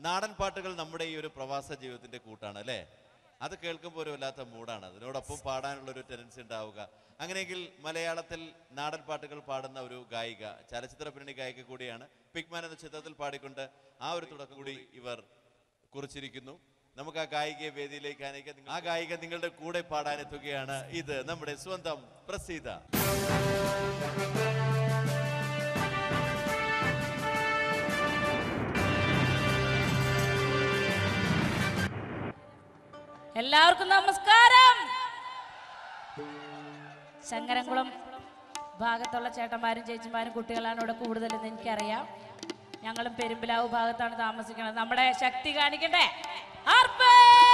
നാടൻ പാട്ടുകൾ നമ്മുടെ ഈ ഒരു പ്രവാസ ജീവിതത്തിന്റെ കൂട്ടാണ് അല്ലേ അത് കേൾക്കുമ്പോൾ ഒരു വല്ലാത്ത മൂടാണ് അതിനോടൊപ്പം പാടാനുള്ള ഒരു ടെൻഡൻസി ഉണ്ടാവുക അങ്ങനെയെങ്കിൽ മലയാളത്തിൽ നാടൻ പാട്ടുകൾ പാടുന്ന ഒരു ഗായിക ചലച്ചിത്ര പിന്നണി ഗായിക കൂടിയാണ് പിഗ്മാൻ എന്ന ചിത്രത്തിൽ പാടിക്കൊണ്ട് ആ ഒരു തുടക്കം കൂടി ഇവർ കുറിച്ചിരിക്കുന്നു നമുക്ക് ആ ഗായികയെ വേദിയിലേക്ക് അനയിക്കാം ആ ഗായിക നിങ്ങളുടെ കൂടെ പാടാനെത്തുകയാണ് ഇത് നമ്മുടെ സ്വന്തം പ്രസീത എല്ലാവർക്കും നമസ്കാരം ശങ്കരംകുളം ഭാഗത്തുള്ള ചേട്ടന്മാരും ചേച്ചിമാരും കുട്ടികളാണ് ഇവിടെ കൂടുതലെന്ന് എനിക്കറിയാം ഞങ്ങളും പെരുമ്പിലാവ് ഭാഗത്താണ് താമസിക്കുന്നത് നമ്മുടെ ശക്തി കാണിക്കണ്ടേ ആർപ്പേ!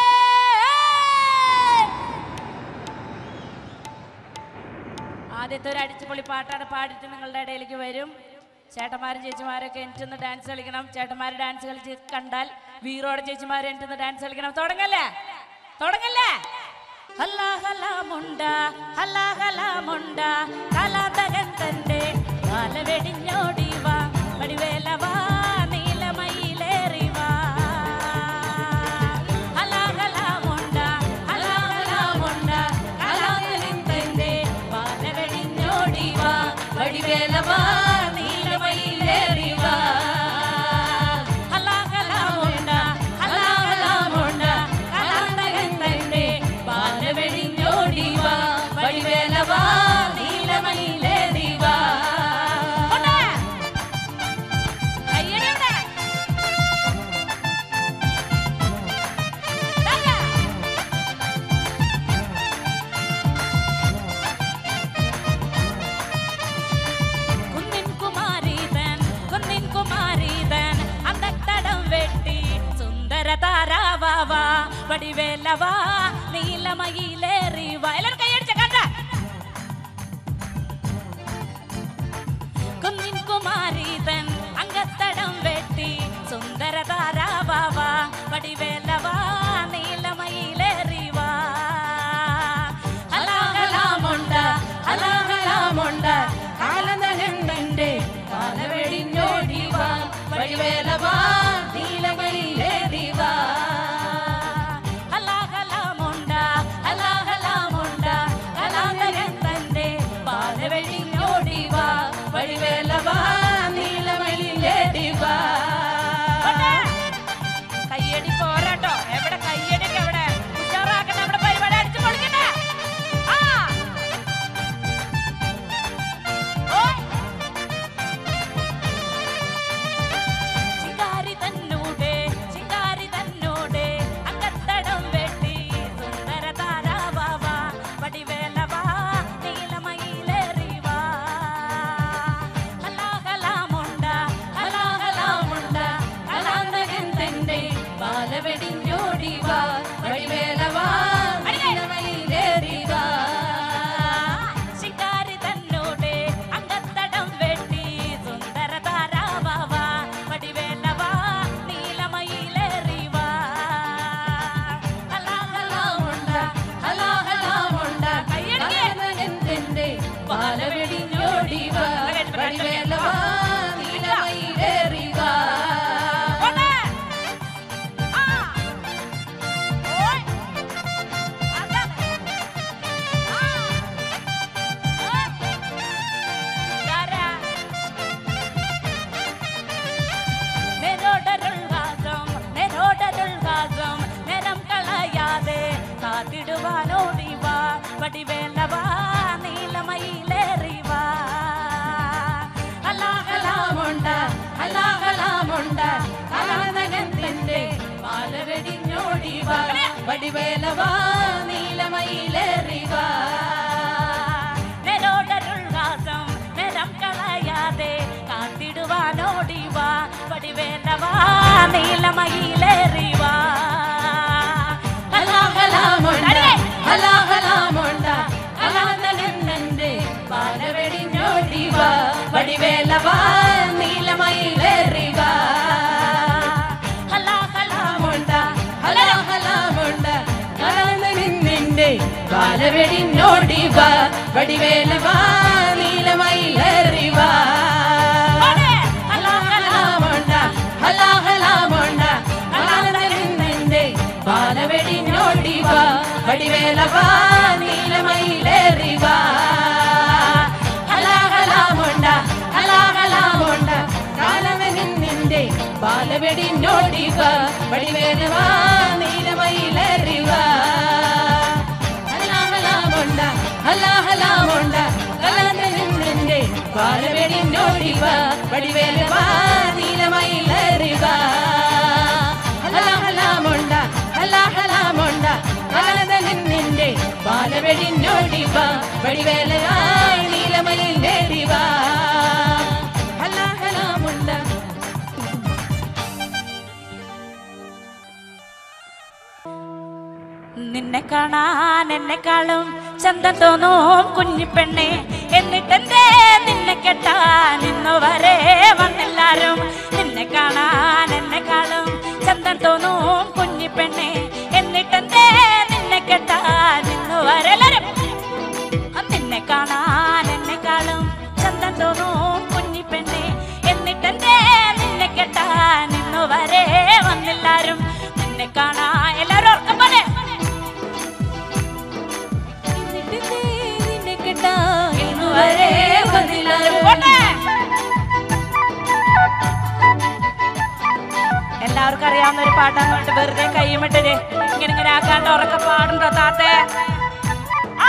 ആദ്യത്തെ ഒരു അടിച്ചുപൊളി പാട്ടാണ് പാടിയിട്ട് നിങ്ങളുടെ ഇടയിലേക്ക് വരും ചേട്ടന്മാരും ചേച്ചിമാരൊക്കെ എനിച്ചൊന്ന് ഡാൻസ് കളിക്കണം ചേട്ടന്മാർ ഡാൻസ് കളിച്ച് കണ്ടാൽ വീറോടെ ചേച്ചിമാർ എനിച്ചൊന്ന് ഡാൻസ് കളിക്കണം തുടങ്ങല്ലേ തുടങ്ങല്ലേ ഹല്ലാ ഹല്ലാ മുണ്ട ഹല്ലാ ഹല്ലാ മുണ്ട കലാതകൻ തന്റെ കാല വെടിഞ്ഞോടി വാ വടിവേല വാ നീലമയിലേറി വാ ഹല്ലാ ഹല്ലാ മുണ്ട ഹല്ലാ ഹല്ലാ മുണ്ട കലാതകൻ തന്റെ കാല വെടിഞ്ഞോടി വാ വടിവേല വാ നീലമയിലേറി വാ ഹല്ലാ ഹല്ലാ മുണ്ട ഹല്ലാ ഹല്ലാ മുണ്ട കലാതകൻ തന്റെ കാല വെടിഞ്ഞോടി വാ വടിവേല വാ നീലമയിലേറി വാ കൊണ്ടേ. കയ്യടി ഇവിടെ. ദാ. കുന്നിൻ കുമാരീതൻ കുന്നിൻ കുമാരീതൻ അന്തത്തടം വെട്ടി സുന്ദര താരാവാ വടിവേലവാ നീലമയിലേറി വാ എല്ലാവരും കൈയടിച്ച കണ്ട കുന്നിൻ കുമാരീതൻ അങ്കത്തടം വെട്ടി സുന്ദര താരാവാ വടിവേലവാ നീലമയിലേറി വാ ഹലാഹലാമുണ്ട ഹലാഹലാമുണ്ട കാലനകണ്ടന്റെ കാലവെടിഞ്ഞോടി വാ വഴിവേലവാ നീലമയിലേറി വാ ഹലാഹലാമുണ്ട ഹലാഹലാമുണ്ട കാലനകണ്ടന്റെ കാലവെടിഞ്ഞോടി വാ വഴിവേലവാ നീലമയിലേറി വാ കയ്യടി പോരാട്ടോ എവിടെ കയ്യടിക്ക് എവിടെ ഉഷാറാക്കട്ടെ നമ്മുടെ പരിപാടി അടിച്ചു പൊളിക്കട്ടെ ആ ഓയ്. ശിങ്കാരി തന്നൂടെ ശിങ്കാരി തന്നൂടെ അക്കത്തടം വെട്ടി സുന്ദര താരാവാ വടിവേലവാ നീലമയിലേറി വാ ഹലാഹലാമുണ്ട ഹലാഹലാമുണ്ട കലാന്തകൻ തന്റെ ബാലവെടിഞ്ഞോടി വാ വടിവേലവാ നീലമയിലേറി വാ ശിങ്കാരി തന്നോടെ അങ്കത്തടം വെട്ടി സുന്ദര താരാവാ വടിവേലവാ നീലമയിലേറി വാ ഹലാഹലാമുണ്ട ഹലാഹലാമുണ്ട കയ്യടിക്ക് ബാലവെടിഞ്ഞോടി വാ വടിവേലവാ നീലമയിലേറി വാ ആ ഓയ് അതാണ് ആ ാരാ നെരോടരുൾവാസം നെരോടരുൾവാസം നിരം കളയാതെ കാത്തിടുവാനോടി വാ വടിവേലവാ നീലമയിലേറി വാ ഹലാഹലാമുണ്ട ഹലാഹലാമുണ്ട കലാനകത്തിന്റെ പാലവെടിഞ്ഞോടി വാ വടിവേലവാ നീലമയിലേറി വാ നെരോടരുൾവാസം നിരം കളയാതെ കാത്തിടുവാനോടി വാ വടിവേലവാ നീലമയിലേറി വാ ഹലാഹലാമുണ്ട ഹലാഹലാമുണ്ട കലാനകന്റെ പാലവെടിഞ്ഞോടി വാ വടിവേലവാ നീലമയിലേറി വാ ഹലാഹലാമുണ്ട ഹലാഹലാമുണ്ട കലാനകന്റെ പാലവെടിഞ്ഞോടി വാ വടിവേലവാ നീലമയിലേറി വാ ഹലാഹലാമുണ്ട ഹലാഹലാമുണ്ട നിന്റെ ബാലവെടിനോടിവ വടിവേനവ നീലമയിലറിവ ഹലാഹലാമൊണ്ട ഹലാഹലാമൊണ്ട കലാതനിന്റെ ബാലവെടിനോടിവ വടിവേനവ നീലമയിലറിവ ഹലാഹലാമൊണ്ട ഹലാഹലാമൊണ്ട കലാതനിന്റെ ബാലവെടിനോടിവ വടിവേലയായി നീലമയിലേറിവ ഹലാഹലാമൊണ്ട നിന്നെ കാണാൻ എന്നെക്കാളും ചന്തം തോന്നും കുഞ്ഞിപ്പെണ്ണെ എന്നിട്ടെന്തേ നിന്നെ കെട്ടാൻ ഇന്നു വരെ വന്നെല്ലാരും നിന്നെ കാണാൻ എന്നെക്കാളും ചന്തം തോന്നും കുഞ്ഞിപ്പെണ്ണെ എന്നിട്ടെന്തേ നിന്നെ കെട്ടാൻ ഇന്നു വരെ എല്ലാരും നിന്നെ കാണാൻ എന്നെക്കാളും ചന്തം തോന്നും കുഞ്ഞിപ്പെണ്ണെ എന്നിട്ടെന്തേ നിന്നെ കെട്ടാൻ ഇന്നു വരെ വന്നെല്ലാരും നിന്നെ കാണാൻ എല്ലാരും ഓർക്കം പോലെ നിന്നെ കിട്ടാൻ ഇന്നുവരെ വന്നില്ലാരും പോട്ടെ. എല്ലാവർക്കും അറിയാവുന്ന ഒരു പാട്ടാന്ന് പറഞ്ഞിട്ട് വെറുതെ കൈമിട്ടത് ഇങ്ങനെ ഇങ്ങനെ ആക്കാണ്ട് ഉറക്കെ പാടുണ്ടോ താത്തേ ആ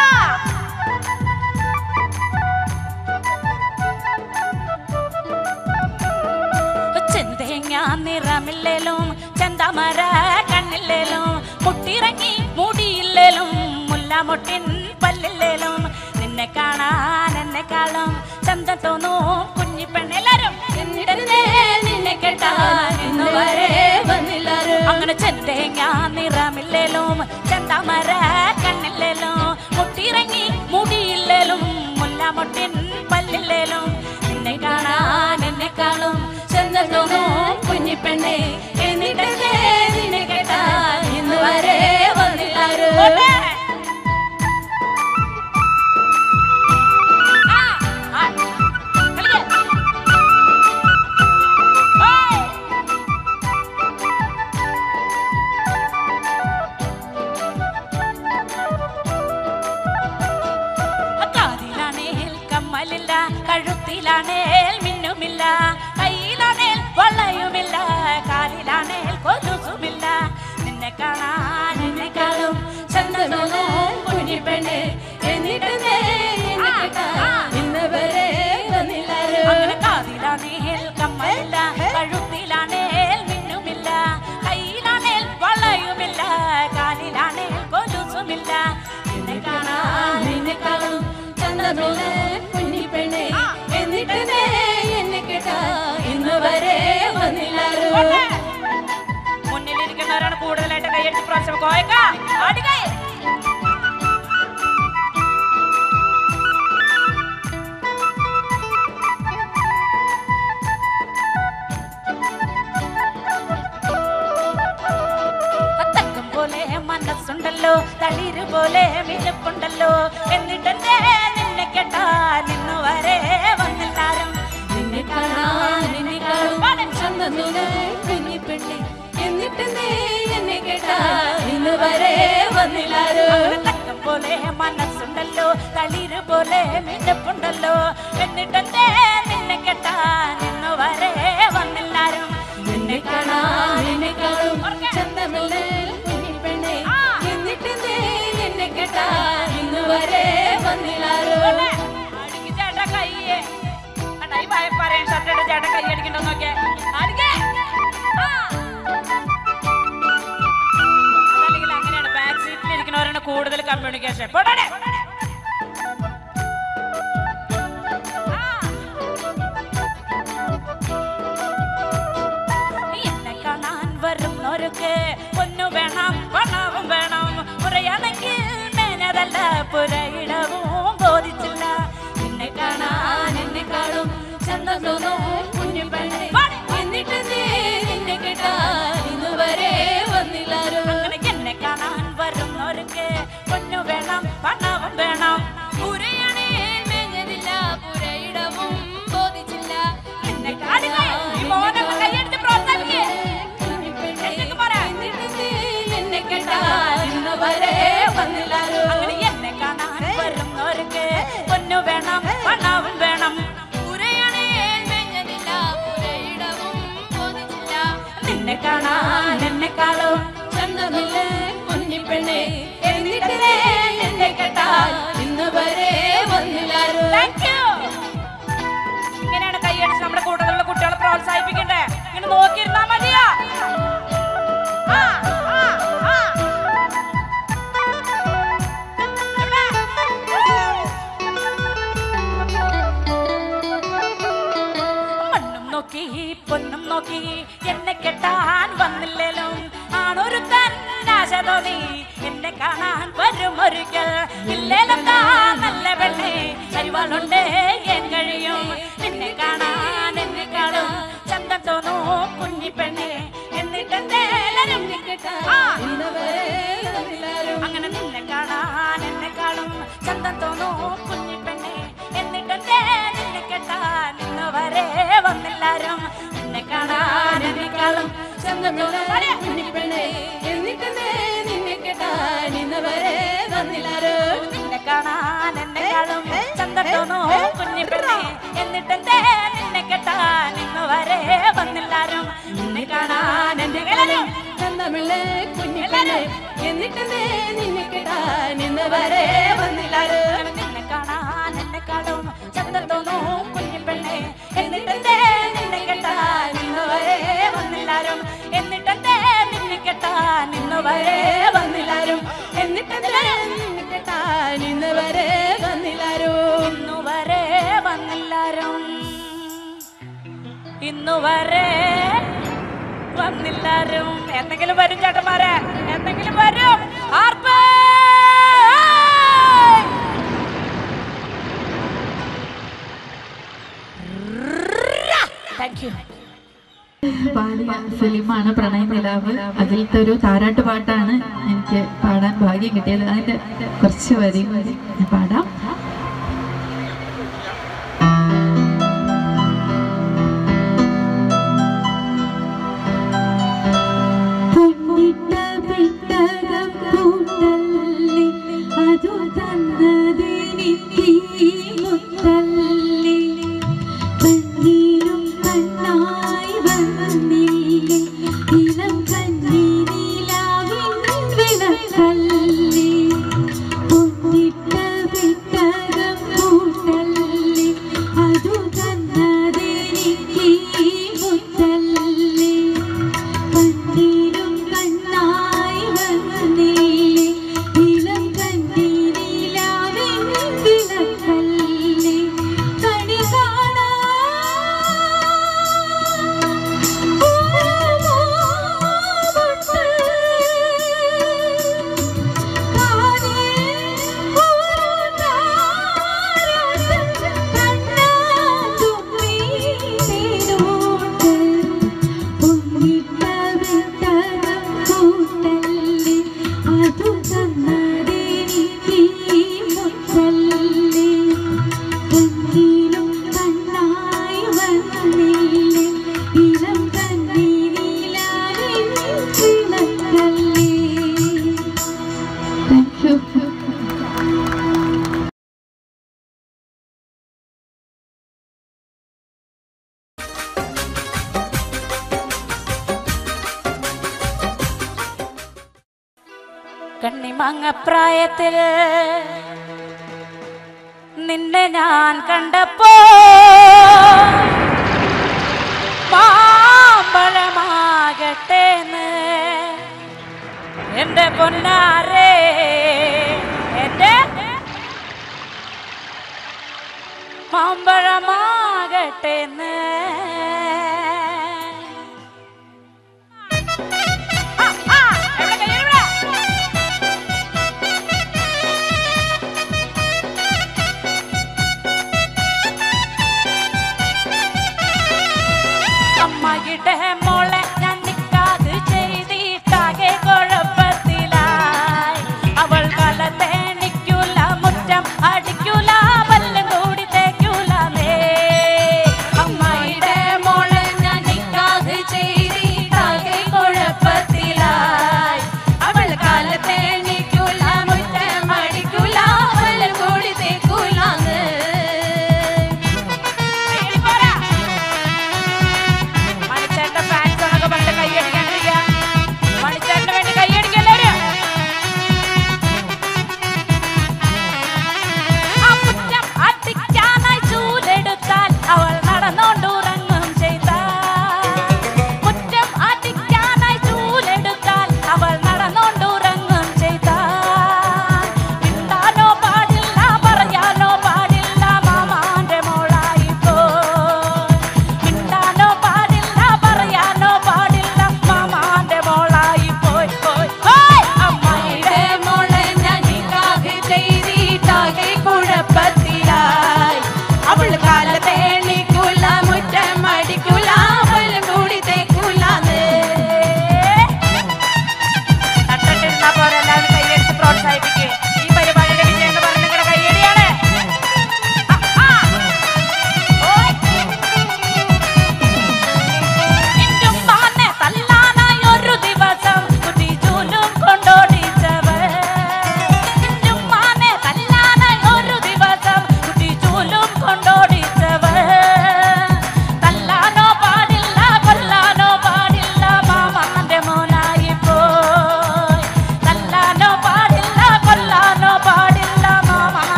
ചെന്തേങ്ങ നിറമില്ലേലും ചെന്തമര കണ്ണില്ലേലും മുട്ടിറങ്ങി മുടിയില്ലേലും മുല്ലാമൊട്ടിൻ പല്ലില്ലേലും നിന്നെ കാണാൻ എന്നെക്കാളും ചന്തം തോന്നും കുഞ്ഞിപ്പെണ്ണ് എല്ലാരും എന്നിട്ടെന്തേ നിന്നെ കെട്ടാൻ ഇന്നുവരെ വന്നില്ലാരും അങ്ങനെ ചെന്തേങ്ങ നിറമില്ലേലും ചെന്തമര കണ്ണില്ലേലും മുട്ടിറങ്ങി മുടിയില്ലേലും മുല്ലാമൊട്ടിൻ പല്ലില്ലേലും നിന്നെ കാണാൻ എന്നെക്കാളും ചന്തം തോന്നും കുഞ്ഞിപ്പെണ്ണെ എന്നിട്ടെന്തേ നിന്നെ കെട്ടാൻ ഇന്നുവരെ വന്നില്ലാരും പോട്ടെ. ആ, ആ, കളിക്ക്. ഓയ്. കാതിലാണേൽ കമ്മലില്ല കഴുത്തിലാണേൽ മിന്നുമില്ല കയ്യിലാണേൽ വളയുമില്ല കാലിലാണേൽ കൊലുസുമില്ല നിന്നെ കാണാൻ എന്നെക്കാളും ചന്തം തോന്നും കുഞ്ഞിപ്പെണ്ണെ എന്നിട്ടെന്തേ നിന്നെ കെട്ടാൻ ഇന്നുവരെ വന്നില്ലാരും അങ്ങനെ കാതിലാണേൽ കമ്മലില്ല കഴുത്തിലാണേൽ മിന്നുമില്ല കയ്യിലാണേൽ വളയുമില്ല കാലിലാണേൽ കൊലുസുമില്ല നിന്നെ കാണാൻ നിന്നെക്കാളും ചന്തം തോന്നും കുഞ്ഞിപ്പെണ്ണെ എന്നിട്ടെന്തേ എന്നെ കെട്ടാൻ ഇന്നുവരെ വന്നില്ലാരും പോട്ടെ. മുന്നിലിരിക്കുന്നവരാണ് കൂടുതലായിട്ട് കൈയടിച്ച് പ്രാവശ്യം കോയക്ക ആടുകൈ തക്കം പോലെ മനസ്സുണ്ടല്ലോ തളിര് പോലെ മിനുപ്പുണ്ടല്ലോ എന്നിട്ടെന്തേ നിന്നെ കെട്ടാൻ ഇന്നു വരെ വന്നെല്ലാരും നിന്നെ കാണാൻ നിന്നെക്കാളും ചന്തം തോന്നും കുഞ്ഞിപ്പെണ്ണെ എന്നിട്ടെന്തേ എന്നെ കെട്ടാൻ ഇന്നുവരെ വന്നില്ലാരും തക്കം പോലെ മനസ്സുണ്ടല്ലോ തളിര് പോലെ മിനുപ്പുണ്ടല്ലോ എന്നിട്ടെന്തേ നിന്നെ കെട്ടാൻ ഇന്നു വരെ വന്നെല്ലാരും നിന്നെ കാണാൻ നിന്നെക്കാളും ചന്തമുള്ള കുഞ്ഞിപ്പെണ്ണെ എന്നിട്ടെന്തേ എന്നെ കെട്ടാൻ ഇന്നുവരെ വന്നില്ലാരും അടിക്ക് ചേട്ടാ കയ്യേ കണ്ടാ ഈ ഭയം പറയാൻ ഷർട്ടിട്ട് ചേട്ടാ കൈ അടിക്കണ്ടോ നോക്കിയേ അടിക്കേ ആ. അതല്ലെങ്കിൽ അങ്ങനെയാണ് ബാക്ക് സീറ്റിൽ ഇരിക്കുന്നവരാണ് കൂടുതൽ കമ്മ്യൂണിക്കേഷൻ പോട്ടെ എന്നെ കാണാൻ വരുന്നവർക്ക് പൊന്നു വേണം പണവും വേണം പുറയാണെങ്കിൽ മേനതല്ല പുരയിടവും ബോധിച്ചില്ല നിന്നെ കാണാൻ എന്നെക്കാളും ചന്തം തോന്നും കുഞ്ഞിപ്പെണ്ണെ എന്നിട്ടെന്തേ എന്നെ കെട്ടാൻ ഇന്നുവരെ വന്നില്ലാരും അങ്ങനെ എന്നെ കാണാൻ വരുന്നവർക്ക് പൊന്നു വേണം പണവും വേണം പുരയാണെങ്കിൽ മേഞ്ഞതില്ല പുരയിടവും ബോധിച്ചില്ല നിന്നെ കാണുക ഈ മോനൊക്കെ കൈയടിച്ച് പ്രോത്സാഹിപ്പിക്കേ എന്തൊക്കെ പറ എന്നെ കെട്ടാൻ ഇന്നുവരെ വന്നില്ലാരും അങ്ങനെ എന്നെ കാണാൻ വരുന്നവർക്ക് പൊന്നു വേണം പണവും വേണം പുരയാണെങ്കിൽ മേഞ്ഞതില്ല പുരയിടവും നിന്നെ കാണാൻ എന്നെക്കാളും ചന്തമില്ലേ കുഞ്ഞിപ്പെണ്ണെ എന്നിട്ട് നീ എന്നെ കേട്ടാൽ ഇന്ന് വരെ വന്നില്ലാരും Thank you. ഇങ്ങനെയാണ് കൈയടിച്ച് നമ്മുടെ കൂട്ടത്തിലുള്ള കുട്ടികളെ പ്രോത്സാഹിപ്പിക്കണ്ടേ ഇങ്ങനെ നോക്കിയിരുന്നാ മതിയോ ആ, ആ, ആ. എവിടെ? മണ്ണും നോക്കി പൊന്നും നോക്കി എന്നെ കെട്ടാൻ വന്നില്ലേലും ആണൊരു തന്നാശ തോന്നി എന്നെ കാണാൻ വരും ഒരിക്കൽ ഇല്ലേലും താ നല്ല പെണ്ണെ അരിവാളുണ്ട് എൻ കഴിയും നിന്നെ കാണാൻ എന്നെ കാണും ചന്തം തോന്നൂ കുഞ്ഞി പെണ്ണെ എന്നിട്ടെന്തേലും ആ ഇന്ന് വരെ വന്നില്ലാരും അങ്ങനെ നിന്നെ കാണാൻ എന്നെ കാണും ചന്തം തോന്നൂ കുഞ്ഞി പെണ്ണെ എന്നിട്ടെന്തേ നിന്നെ കെട്ടാൻ ഇന്ന് വരെ വന്നില്ലാരും നിന്നെ കാണാൻ എന്നെ കാണും ചന്തം തോന്നൂ പാടിയേ. കുഞ്ഞിപ്പെണ്ണെ എന്നിട്ട് നീ നിന്നെ കേട്ടാൽ ഇന്ന് വരെ വന്നില്ലാരും നിന്നെ കാണാൻ എന്നെ കാണും ചന്തം തോന്നൂ കുഞ്ഞി പെണ്ണെ എന്നിട്ടെന്തേ നിന്നെ കെട്ടാൻ ഇന്ന് വരെ വന്നില്ലാരും നിന്നെ കാണാൻ എന്നെ കാണും ചന്തമില്ലേ കുഞ്ഞിപ്പെണ്ണെ എന്നിട്ട് നീ നിന്നെ കേട്ടാൽ ഇന്ന് വരെ വന്നില്ലാരും നിന്നെ കാണാൻ എന്നെ കാണും ചന്തം തോന്നൂ കുഞ്ഞി പെണ്ണെ എന്നിട്ടെന്തേ നിന്നെ കെട്ടാൻ ഇന്ന് വരെ വന്നില്ലാരും എന്നിട്ടെന്തേ നിന്നെ കെട്ടാൻ ഇന്ന് വരെ വന്നില്ലാരും എന്നിട്ട് നീ നിന്നെ കേട്ടാൽ ഇന്ന് വരെ വന്നില്ലാരും ഇന്നു വരെ വന്നില്ലാരും ഇന്നു വരെ വന്നില്ലാരും എന്തെങ്കിലും വരും ചേട്ടന്മാരെ എന്തെങ്കിലും വരും ആർപ്പേ താങ്ക് യു പാടിയ ഫിലിമാണ് പ്രണയ നിലാവ് അതിലത്തെ ഒരു താരാട്ട് പാട്ടാണ് എനിക്ക് പാടാൻ ഭാഗ്യം കിട്ടിയത് അതിന്റെ കുറച്ച് വരി ഞാൻ പാടാം പൊന്നിട്ട പെട്ടകം കൂട്ടല്ലി അതു തന്നതിനിക്ക് മുത്തല്ലി കണ്ണീരും കണ്ണായി വന്നില്ലേ ഇളം കണ്ണീരിലാവിൻ വിളക്കല്ലി പൊന്നിട്ട പെട്ടകം കൂട്ടല്ലി അതു തന്നതിനിക്ക് മുത്തല്ലി കണ്ണീരും കണ്ണായി വന്നില്ലേ ഇളം കണ്ണീരിലാവിൻ വിളക്കല്ലേ കണി കാണാ അതു തന്നതെനിക്ക് മുത്തല്ലേ കണ്ണീരും കണ്ണായി വന്നില്ലേ ഇളം കണ്ണീരിലാവിൻ വിളക്കല്ലേ താങ്ക് യു കണ്ണിമങ്ങപ്രായത്തിൽ നിന്നെ ഞാൻ കണ്ടപ്പോ മാമ്പഴമാകട്ടേന്ന് എന്റെ പൊന്നാരേ എന്റെ മാമ്പഴമാകട്ടേന്ന് ആ, ആ, എവിടെ കയ്യെവിടെ? അമ്മയുടെ മോളെ ഞാൻ നിക്കാത് ചെയ്തിട്ടാകെ കുഴപ്പത്തിലായി അവൾ കലത്തേണിക്കൂല മുറ്റം അടിക്കൂല പല്ലും കൂടി തേക്കൂലേ അമ്മയുടെ മോളെ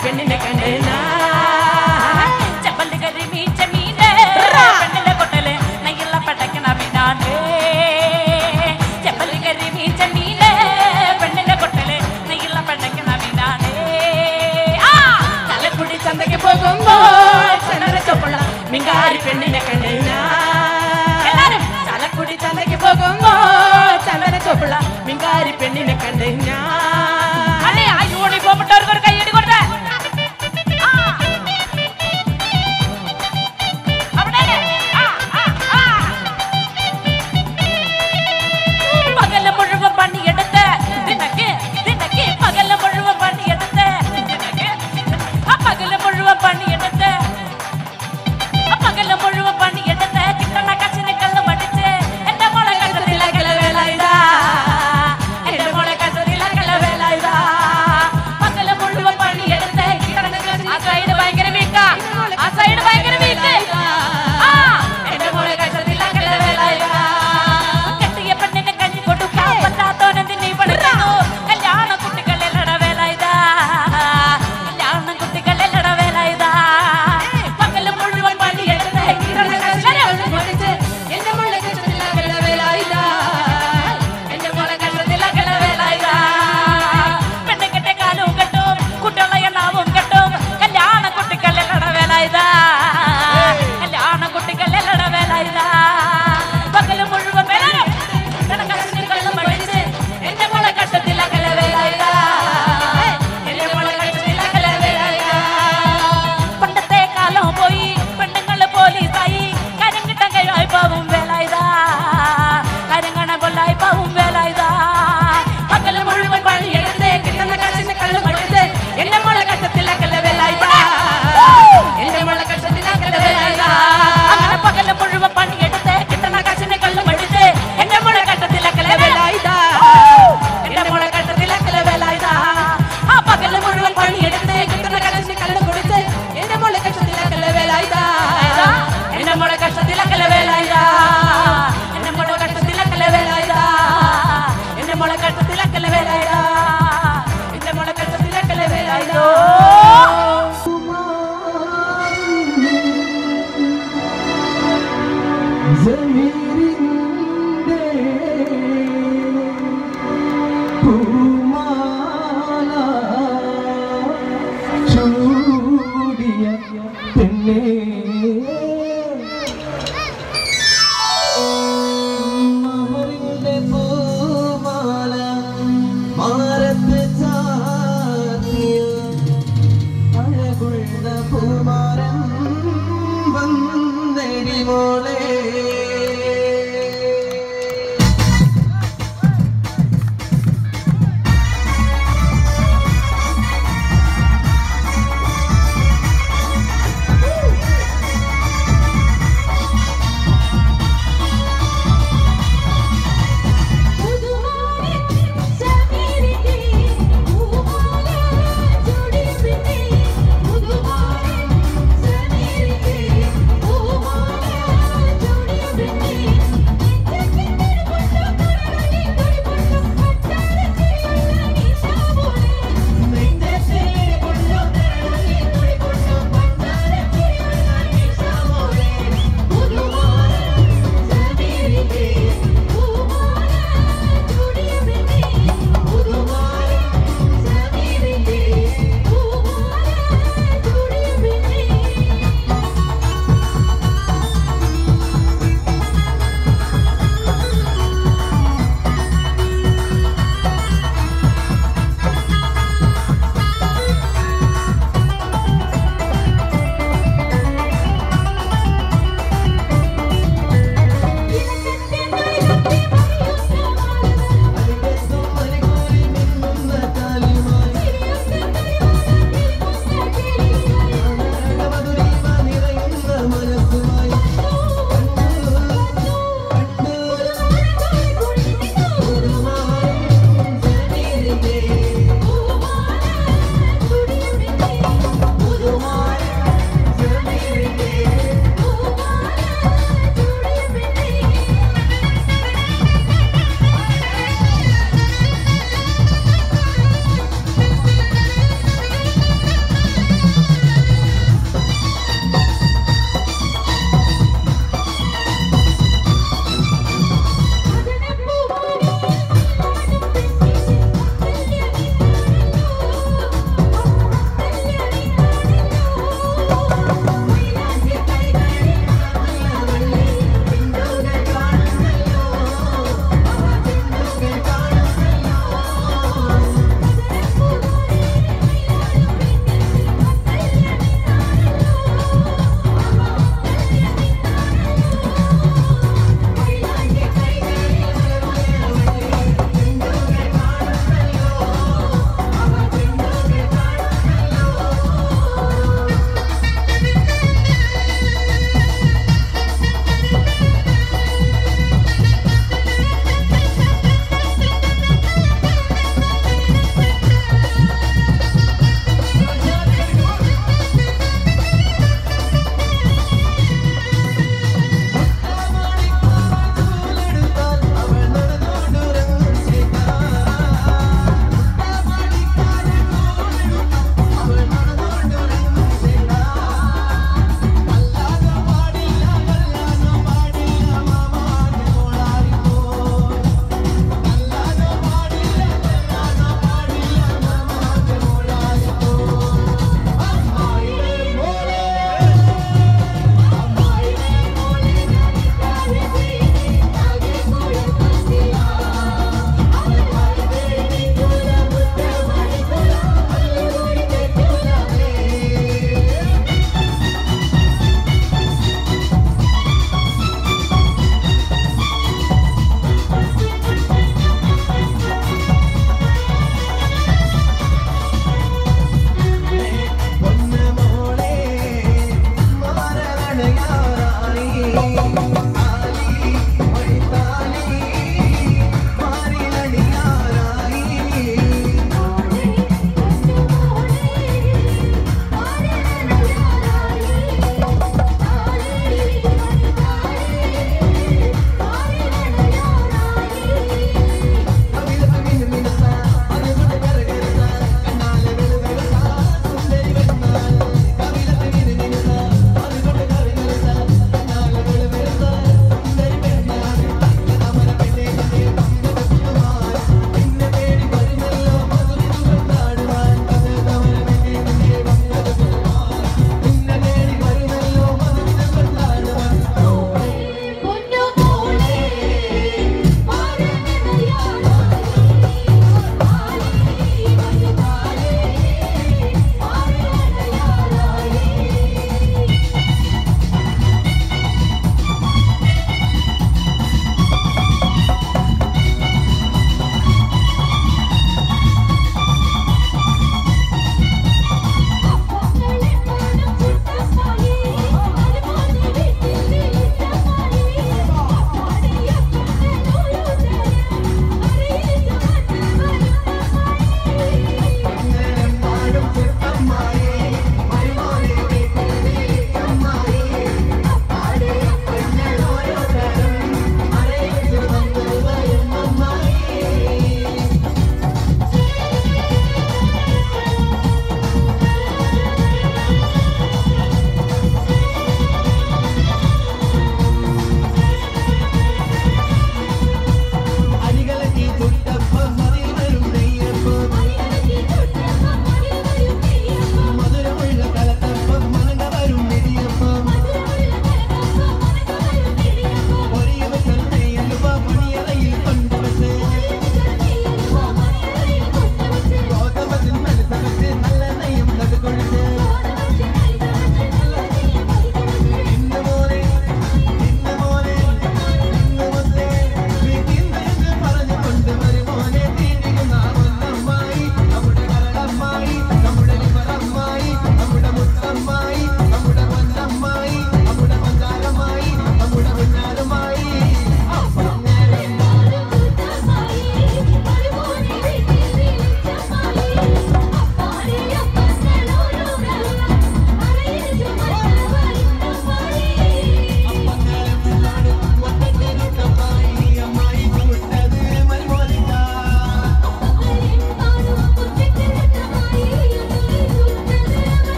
പെണ്ണിനെ കണ്ട് ചെപ്പല് കരിമീച്ച മീന് പെണ്ണിന്റെ കൊട്ടല് നെയ്യുള്ള പടക്കണ മീനാണ് ചെപ്പല് കരിമീച്ച മീന് പെണ്ണിന്റെ കൊട്ടല് നെയ്യുള്ള പടക്കണ മീനാണ് ആ തലക്കുടി ചന്തയ്ക്ക് പോകുമ്പോ ചന്ദന ചൊപ്പുള്ള മിങ്കാരി പെണ്ണിനെ കണ്ട് എല്ലാരും ചലക്കുടി ചന്തയ്ക്ക് പോകുമ്പോ ചന്ദന ചൊപ്പുള്ള മിങ്കാരി പെണ്ണിനെ കണ്ട് അല്ലേ ആ യൂണിഫോം ഇട്ടവർക്ക് ഒരു കൈയടി കൊടുത്തേ ആ. അവിടെ ആ, ആ, ആ. പകല് മുഴുവൻ പണിയെടുത്ത് നിനക്ക് നിനക്ക് പകല് മുഴുവൻ പണിയെടുത്ത് നിനക്ക് ആ പകല് മുഴുവൻ പണിയെടുത്ത് ആ പകല് മുഴുവൻ പണിയെടുത്ത് കിട്ടണ കച്ചിന് കള്ള് മടിച്ച് എന്റെ മോളെ കണ്ടതിലകല വേല ഇതാ എന്റെ മോളെ കണ്ടതിലകല വേല ഇതാ പകല് മുഴുവൻ പണിയെടുത്ത് കിട്ടണ കച്ചിന് ആ സൈഡ് ഭയങ്കര വീക്കാ ആ സൈഡ് ഭയങ്കര വീക്ക് ആ എന്റെ മോളെ കണ്ടതിലകല വേല ഇതാ കെട്ടിയ പെണ്ണിനെ കഞ്ഞി കൊടുക്കാൻ പറ്റാത്തോനെന്തിനീ പഠിക്കുന്നു കല്യാണ കുട്ടികളെല്ലട വേല ഇതാ കല്യാണ കുട്ടികളെല്ലട വേല ഇതാ പകല് മുഴുവൻ പണിയെടുത്ത് കിട്ടണ കച്ചിന് എന്റെ മോളെ കഷ്ടത്തിലാകല വേലായില്ല എന്റെ മോളെ കഷ്ടത്തിലകല വേല ഇതാ പെണ്ണ് കെട്ടിയ കാലവും കെട്ടും കുട്ടികളെ എണ്ണാവും കെട്ടും കല്യാണ കുട്ടികളെല്ലട വേല ഇതാ കല്യാണ കുട്ടികളെല്ലട വേല ഇതാ പകല് മുഴുവൻ വേലനും കണക്കസിന് കള്ളും പഠിച്ച് എന്റെ മോളെ കഷ്ടത്തിലകല വേല ഇതാ എന്റെ മോളെ കഷ്ടത്തിലകല വേല ഇതാ പണ്ടത്തെ കാലം പോയി പെണ്ണുങ്ങള് പോലീസായി കാര്യം കിട്ടാൻ കഴിവായി പാവും വേല ഇതാ കാര്യം കാണാൻ കൊല്ലായി പാവും വേല ഇതാ പകല് മുഴുവൻ പണിയെടുത്ത് കിട്ടുന്ന കാശിന് കള്ളും പഠിച്ച് എന്റെ മോളെ കഷ്ടത്തിലകല വേല ഇതാ എന്റെ മോളെ കഷ്ടത്തിലകല വേല ഇതാ അങ്ങനെ പകല് മുഴുവൻ പണിയെടുത്ത് കിട്ടുന്ന കാശിന് കള്ളും പഠിച്ച് എന്റെ മോളെ കഷ്ടത്തിലകല വേല ഇതാ എന്റെ മോളെ കഷ്ടത്തിലകല വേല ഇതാ ആ പകല് മുഴുവൻ പണിയെടുത്ത് കിട്ടുന്ന കാശിന് കള്ളും കുടിച്ച് എന്റെ മോളെ കഷ്ടത്തിലാകല വേലായില്ല എന്റെ മോളെ കഷ്ടത്തിലക്കല വേലായിരാ എന്റെ മോളെ കഷ്ടത്തിലക്കല വേലായിരാ എന്റെ മോളെ കഷ്ടത്തിലക്കല വേലായിരാ എന്റെ മോളെ കഷ്ടത്തിലക്കല വേലായിരോ ും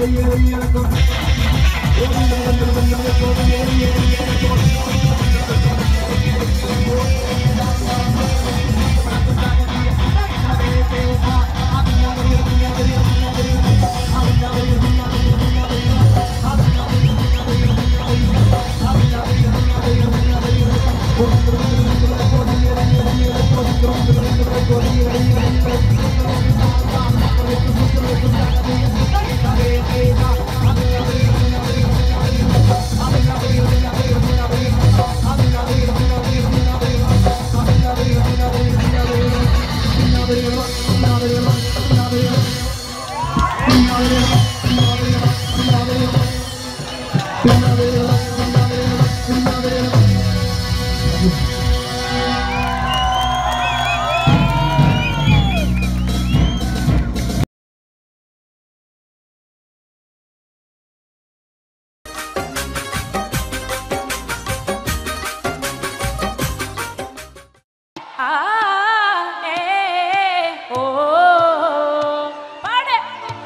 ആ ഏ ഓ പാട്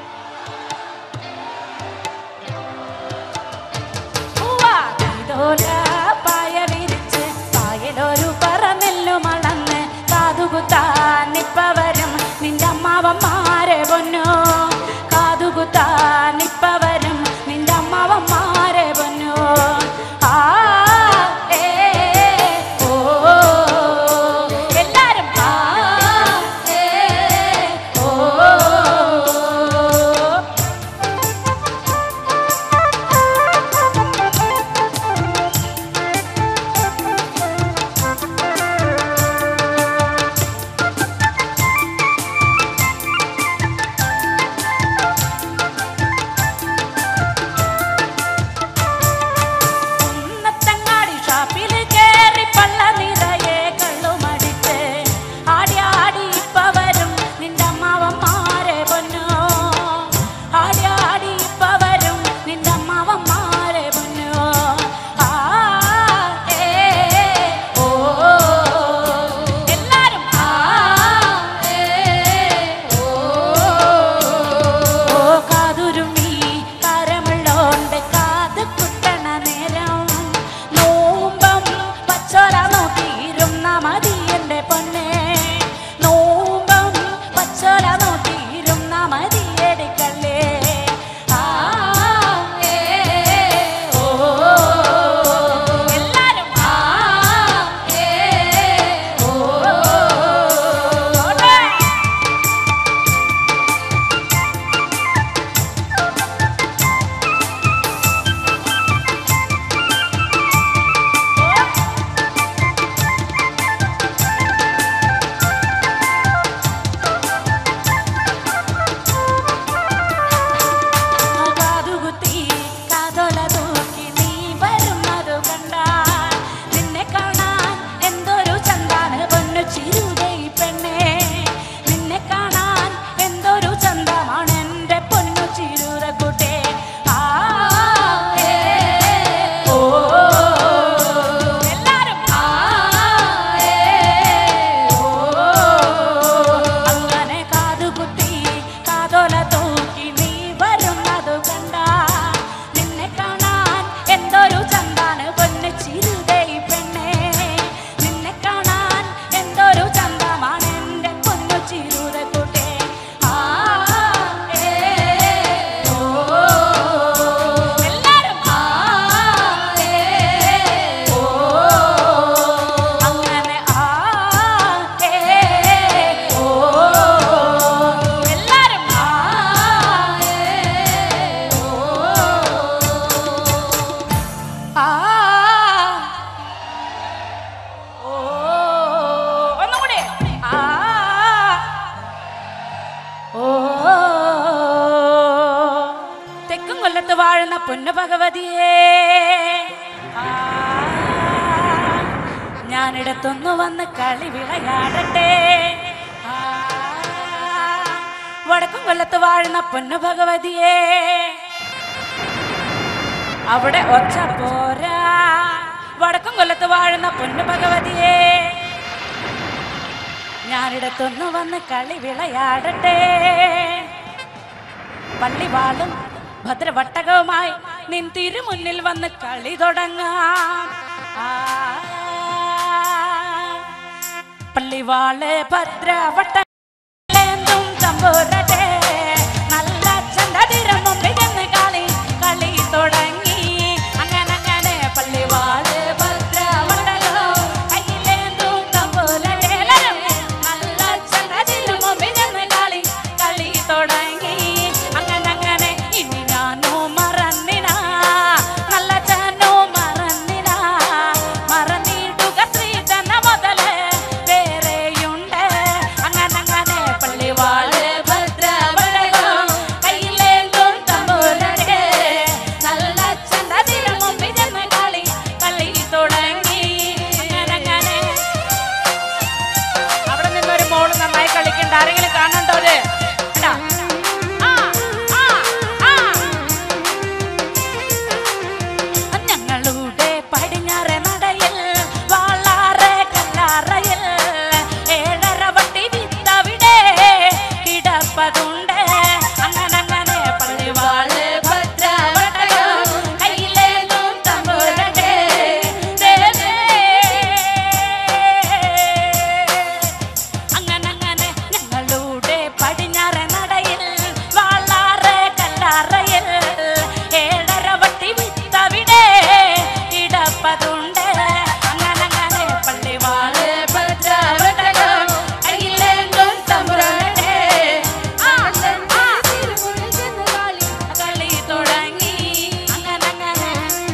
പൂവാതിതോല പായ വിരിച്ച് പായലൊരു പറന്നെല്ലു മണന്ന് കാതുകുത്താൻ ഇപ്പ വരും നിന്റെ അമ്മാവന്മാരെ പൊന്നു കാതുകുത്താൻ ഇപ്പ വരും നിന്റെ അമ്മാവന്മാരെ പൊന്നു ആ ഏ ഓ എല്ലാരും ആ ഏ ഓ കുന്നത്തങ്ങാടി ഷാപ്പില് കേറി പള്ള നിറയെ കള്ളുമടിച്ച് ആടി ആടി ഇപ്പ വരും നിന്റെ അമ്മാവന്മാരെ പൊന്നു ആടി ആടി ഇപ്പ വരും നിന്റെ അമ്മാവന്മാരെ പൊന്നു ആ ഏ ഓ എല്ലാരും ആ ഏ ഓ ഓ കാതുരുമി കരമുള്ളോണ്ട് കാത് കുത്തണ നേരം നോമ്പം പച്ചോല നോക്കിയിരുന്ന മതി എൻ്റെ പൊന്നെ നോമ്പം പച്ചോല നോക്കിയിരുന്ന മതി എടുക്കല്ലേ ആ ഏ ഓ എല്ലാരും ആ ഏ ഓ ഓടേ കാതുകുത്തി കാതോല തൂക്കി നീ വരുന്നതു കണ്ടാൽ നിന്നെ കാണാൻ എന്തൊരു ചന്താണ് പൊന്നു ചിരുതേ പെണ്ണേ നിന്നെ കാണാൻ എന്തൊരു ചന്തമാണ് എൻ്റെ പൊന്നു ചിരുത കുട്ടേ ആ ഏ ഓ എല്ലാരും ആ ഏ ഓ അങ്ങനെ കാതുകുത്തി കാതോല തൂക്കി നീ വരുന്നതു കണ്ട നിന്നെ കാണാൻ എന്തൊരു ചന്താണ് പൊന്നു ചിരുതേ പെണ്ണേ നിന്നെ കാണാൻ എന്തൊരു ചന്തമാണ് എൻ്റെ പൊന്നു ചിരുത കുട്ടേ ആ ഏ ഓ എല്ലാരും ആ ഏ ഓ അങ്ങനെ ആ ഏ ഓ എല്ലാരും ആ ഏ ഓ ആ ഓ ഒന്നും കൂടി ആ ഓ തെക്കും കൊല്ലത്ത് വാഴുന്ന പൊന്നു ഭഗവതിയേ ആ, ഞാനിടത്തൊന്നു വന്ന് കളി വിളയാടട്ടെ ആ, വടക്കും കൊല്ലത്ത് വാഴുന്ന പൊന്നു ഭഗവതിയേ അവിടെ ഒച്ച പോരാ വടക്കും കൊല്ലത്ത് വാഴുന്ന പൊന്നു ഭഗവതിയേ ഞാനിടത്തൊന്നു വന്ന് കളി വിളയാടട്ടെ പള്ളിവാളും ഭദ്രവട്ടകവുമായി നിൻ തിരുമുന്നിൽ വന്ന് കളി തുടങ്ങാം ആ, പള്ളിവാള് ഭദ്രവട്ട ലേന്തും തമ്പുരട്ടെ നല്ല ചന്തതിരം മുമ്പിരുന്ന് കളി കളി തുടങ്ങി അങ്ങനെ അങ്ങനെ പള്ളിവാള് ഭദ്രമണ്ഡലം കയ്യിലേന്തും തമ്പുരട്ടെ എല്ലാരും നല്ല ചന്തതിരം മുമ്പിരുന്ന് കളി കളി തുടങ്ങി അങ്ങനെ അങ്ങനെ ഇനി ഞാനോ മറന്നിനാ നല്ല ചാനോ മറന്നിനാ മറന്നിടുക ശ്രീധന മുതല് വേറെയുണ്ട് അങ്ങനെ അങ്ങനെ പള്ളിവാള് ഭദ്രവടകം കയ്യിലേന്തും തമ്പുരട്ടെ നല്ല ചന്തതിരം മുമ്പിരുന്ന് കളി കളി തുടങ്ങി അങ്ങനെ അങ്ങനെ അവിടെ നിന്നൊരു മോള് നന്നായി കളിക്കണ്ട ആരെങ്കിലും കാണണ്ടോ അത് കണ്ടാ? ആ, ആ, ആ. ഞങ്ങളുടെ പടിഞ്ഞാറ് നടയിൽ വാളാറ് കല്ലാറയിൽ ഏഴര വട്ടി വിത്തവിടെ കിടപ്പതുണ്ട് അങ്ങനെ അങ്ങനെ പള്ളിവാള് ഭദ്രവടകം കയ്യിലേന്തും തമ്പുരട്ടെ അങ്ങനങ്ങനെ ഞങ്ങളുടെ പടിഞ്ഞാറ് നടയിൽ വാളാറ് കല്ലാറയിൽ ഏഴര വട്ടി വിത്തവിടെ കിടപ്പതുണ്ട് അങ്ങനങ്ങനെ പള്ളിവാള് ഭദ്രവടകം കയ്യിലേന്തും തമ്പുരട്ടെ ആ, ആ, കളി തുടങ്ങി അങ്ങനങ്ങനെ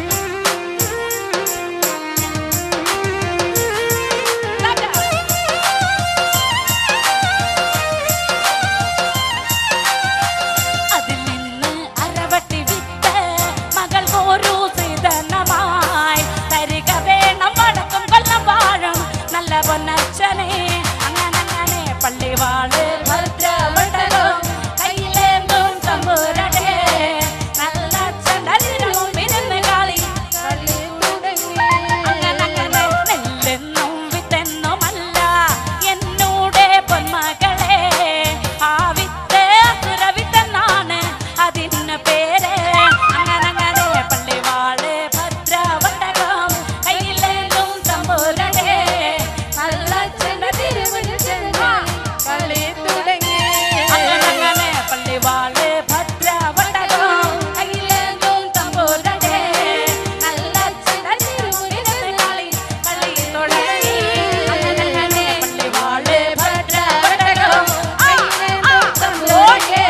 അതിൽ നിന്ന് അരവട്ടി വിത്ത് മകൾ ഒരു സീതനമായി തരിക വേണം വടക്കും കൊല്ലം വാഴും നല്ല പൊന്നച്ഛനെ അങ്ങനങ്ങനെ പള്ളിവാള് ഭദ്രവടകം കയ്യിലേന്തും തമ്പുരട്ടെ നല്ല ചണ്ടലിരും ഇരുന്ന് കളി കളി തുടങ്ങി അങ്ങനങ്ങനെ നെല്ലെന്നും വിത്തെന്നുമല്ല എന്നൂടെ പൊന്മകളെ ആ വിത്ത് അസുര വിത്തെന്നാണ് അതിന് പേര് അങ്ങനങ്ങനെ പള്ളിവാള് ഭദ്രവട്ടകം കയ്യിലേന്തും തമ്പുരട്ടെ നല്ല ചെണ്ട തിരുമുന്നിൽ കളി തുടങ്ങി അങ്ങനങ്ങനെ പള്ളിവാള് ഭദ്രവട്ടകം കയ്യിലേന്തും തമ്പുരട്ടെ നല്ല ചെണ്ട തിരുമുന്നിൽ കളി കളി തുടങ്ങി അങ്ങനങ്ങനെ പള്ളിവാള് ഭദ്രവട്ടകം കയ്യിലേന്തും തമ്പുരട്ടെ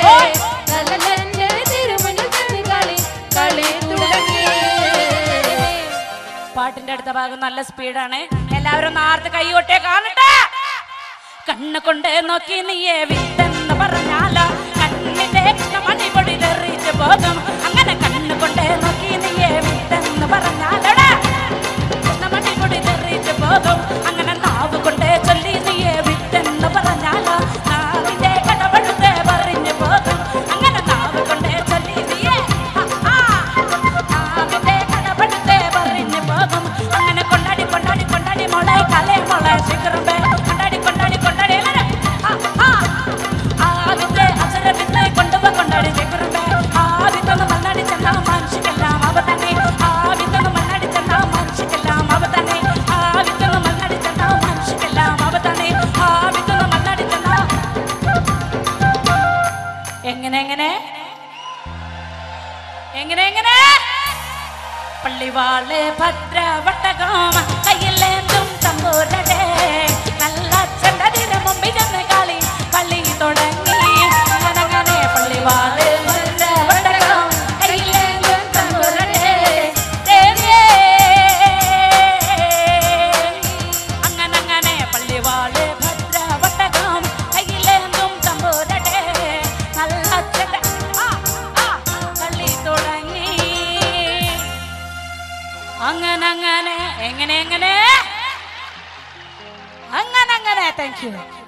പാട്ടിന്റെ അടുത്ത ഭാഗം നല്ല സ്പീഡാണ് എല്ലാവരും നാർത്ത് കൈകൊട്ടേ കാണട്ടെ കണ്ണ് കൊണ്ട് നോക്കി നീയെ വിത്തെന്ന് പറഞ്ഞാലോ കണ്ണിന്റെ മണി പൊടിയിലെറിച്ച് പോകും അങ്ങനെ കണ്ണ് കൊണ്ട് നോക്കി നീയെ വിത്തെന്ന് പറഞ്ഞാലോടാ മണി പൊടിയിലെറിച്ച് പോകും അങ്ങനെ നാവ് കൊണ്ട് ചൊല്ലി നീയെ വിത്തെന്ന് പറഞ്ഞാലോ നാവിന്റെ കടപടുത്ത് പറഞ്ഞു പോകും അങ്ങനെ നാവ് കൊണ്ട് ചൊല്ലി നീയെ ആ, ആ. നാവിന്റെ കടപടുത്ത് പറഞ്ഞു പോകും അങ്ങനെ കൊണ്ടാടി കൊണ്ടാടി കൊണ്ടാടി മോളെ കലേ മോളെ ശിഖറുമ്പേ കൊണ്ടാടി കൊണ്ടാടി കൊണ്ടാടി എല്ലാരും ആ, ആ. ആവിത്തെ അസുരവിത്തെ കൊണ്ടുപോ കൊണ്ടാടി ശിഖറുമ്പേ ആവിത്തൊന്ന് മണ്ണാടി ചെന്നാ മനുഷ്യക്കെല്ലാം അവ തന്നെ ആവിത്തൊന്ന് മണ്ണാടി ചെന്നാ മനുഷ്യക്കെല്ലാം അവ തന്നെ ആവിത്തൊന്ന് മണ്ണാടി ചെന്നാ മനുഷ്യക്കെല്ലാം അവ തന്നെ ആവിത്തൊന്ന് മണ്ണാടി ചെന്നാ എങ്ങനെ എങ്ങനെ എങ്ങനെ എങ്ങനെ പള്ളിവാള് ഭദ്രവട്ടകം കയ്യിലേന്തും തമ്പൂരടെ നല്ല ചെണ്ടതിന് മുമ്പിൽ ചെന്ന് കളി പള്ളി തുടങ്ങി അങ്ങനങ്ങനെ പള്ളിവാള് ഭദ്രവട്ടകം കയ്യിലേന്തും തമ്പൂരടെ ദേവിയേ. അങ്ങനങ്ങനെ പള്ളിവാള് ഭദ്രവട്ടകം കയ്യിലേന്തും തമ്പൂരടെ നല്ല ചെണ്ട ആ, ആ, കളി തുടങ്ങി അങ്ങനെ അങ്ങനെ എങ്ങനെ എങ്ങനെ അങ്ങനെ അങ്ങനെ താങ്ക് യു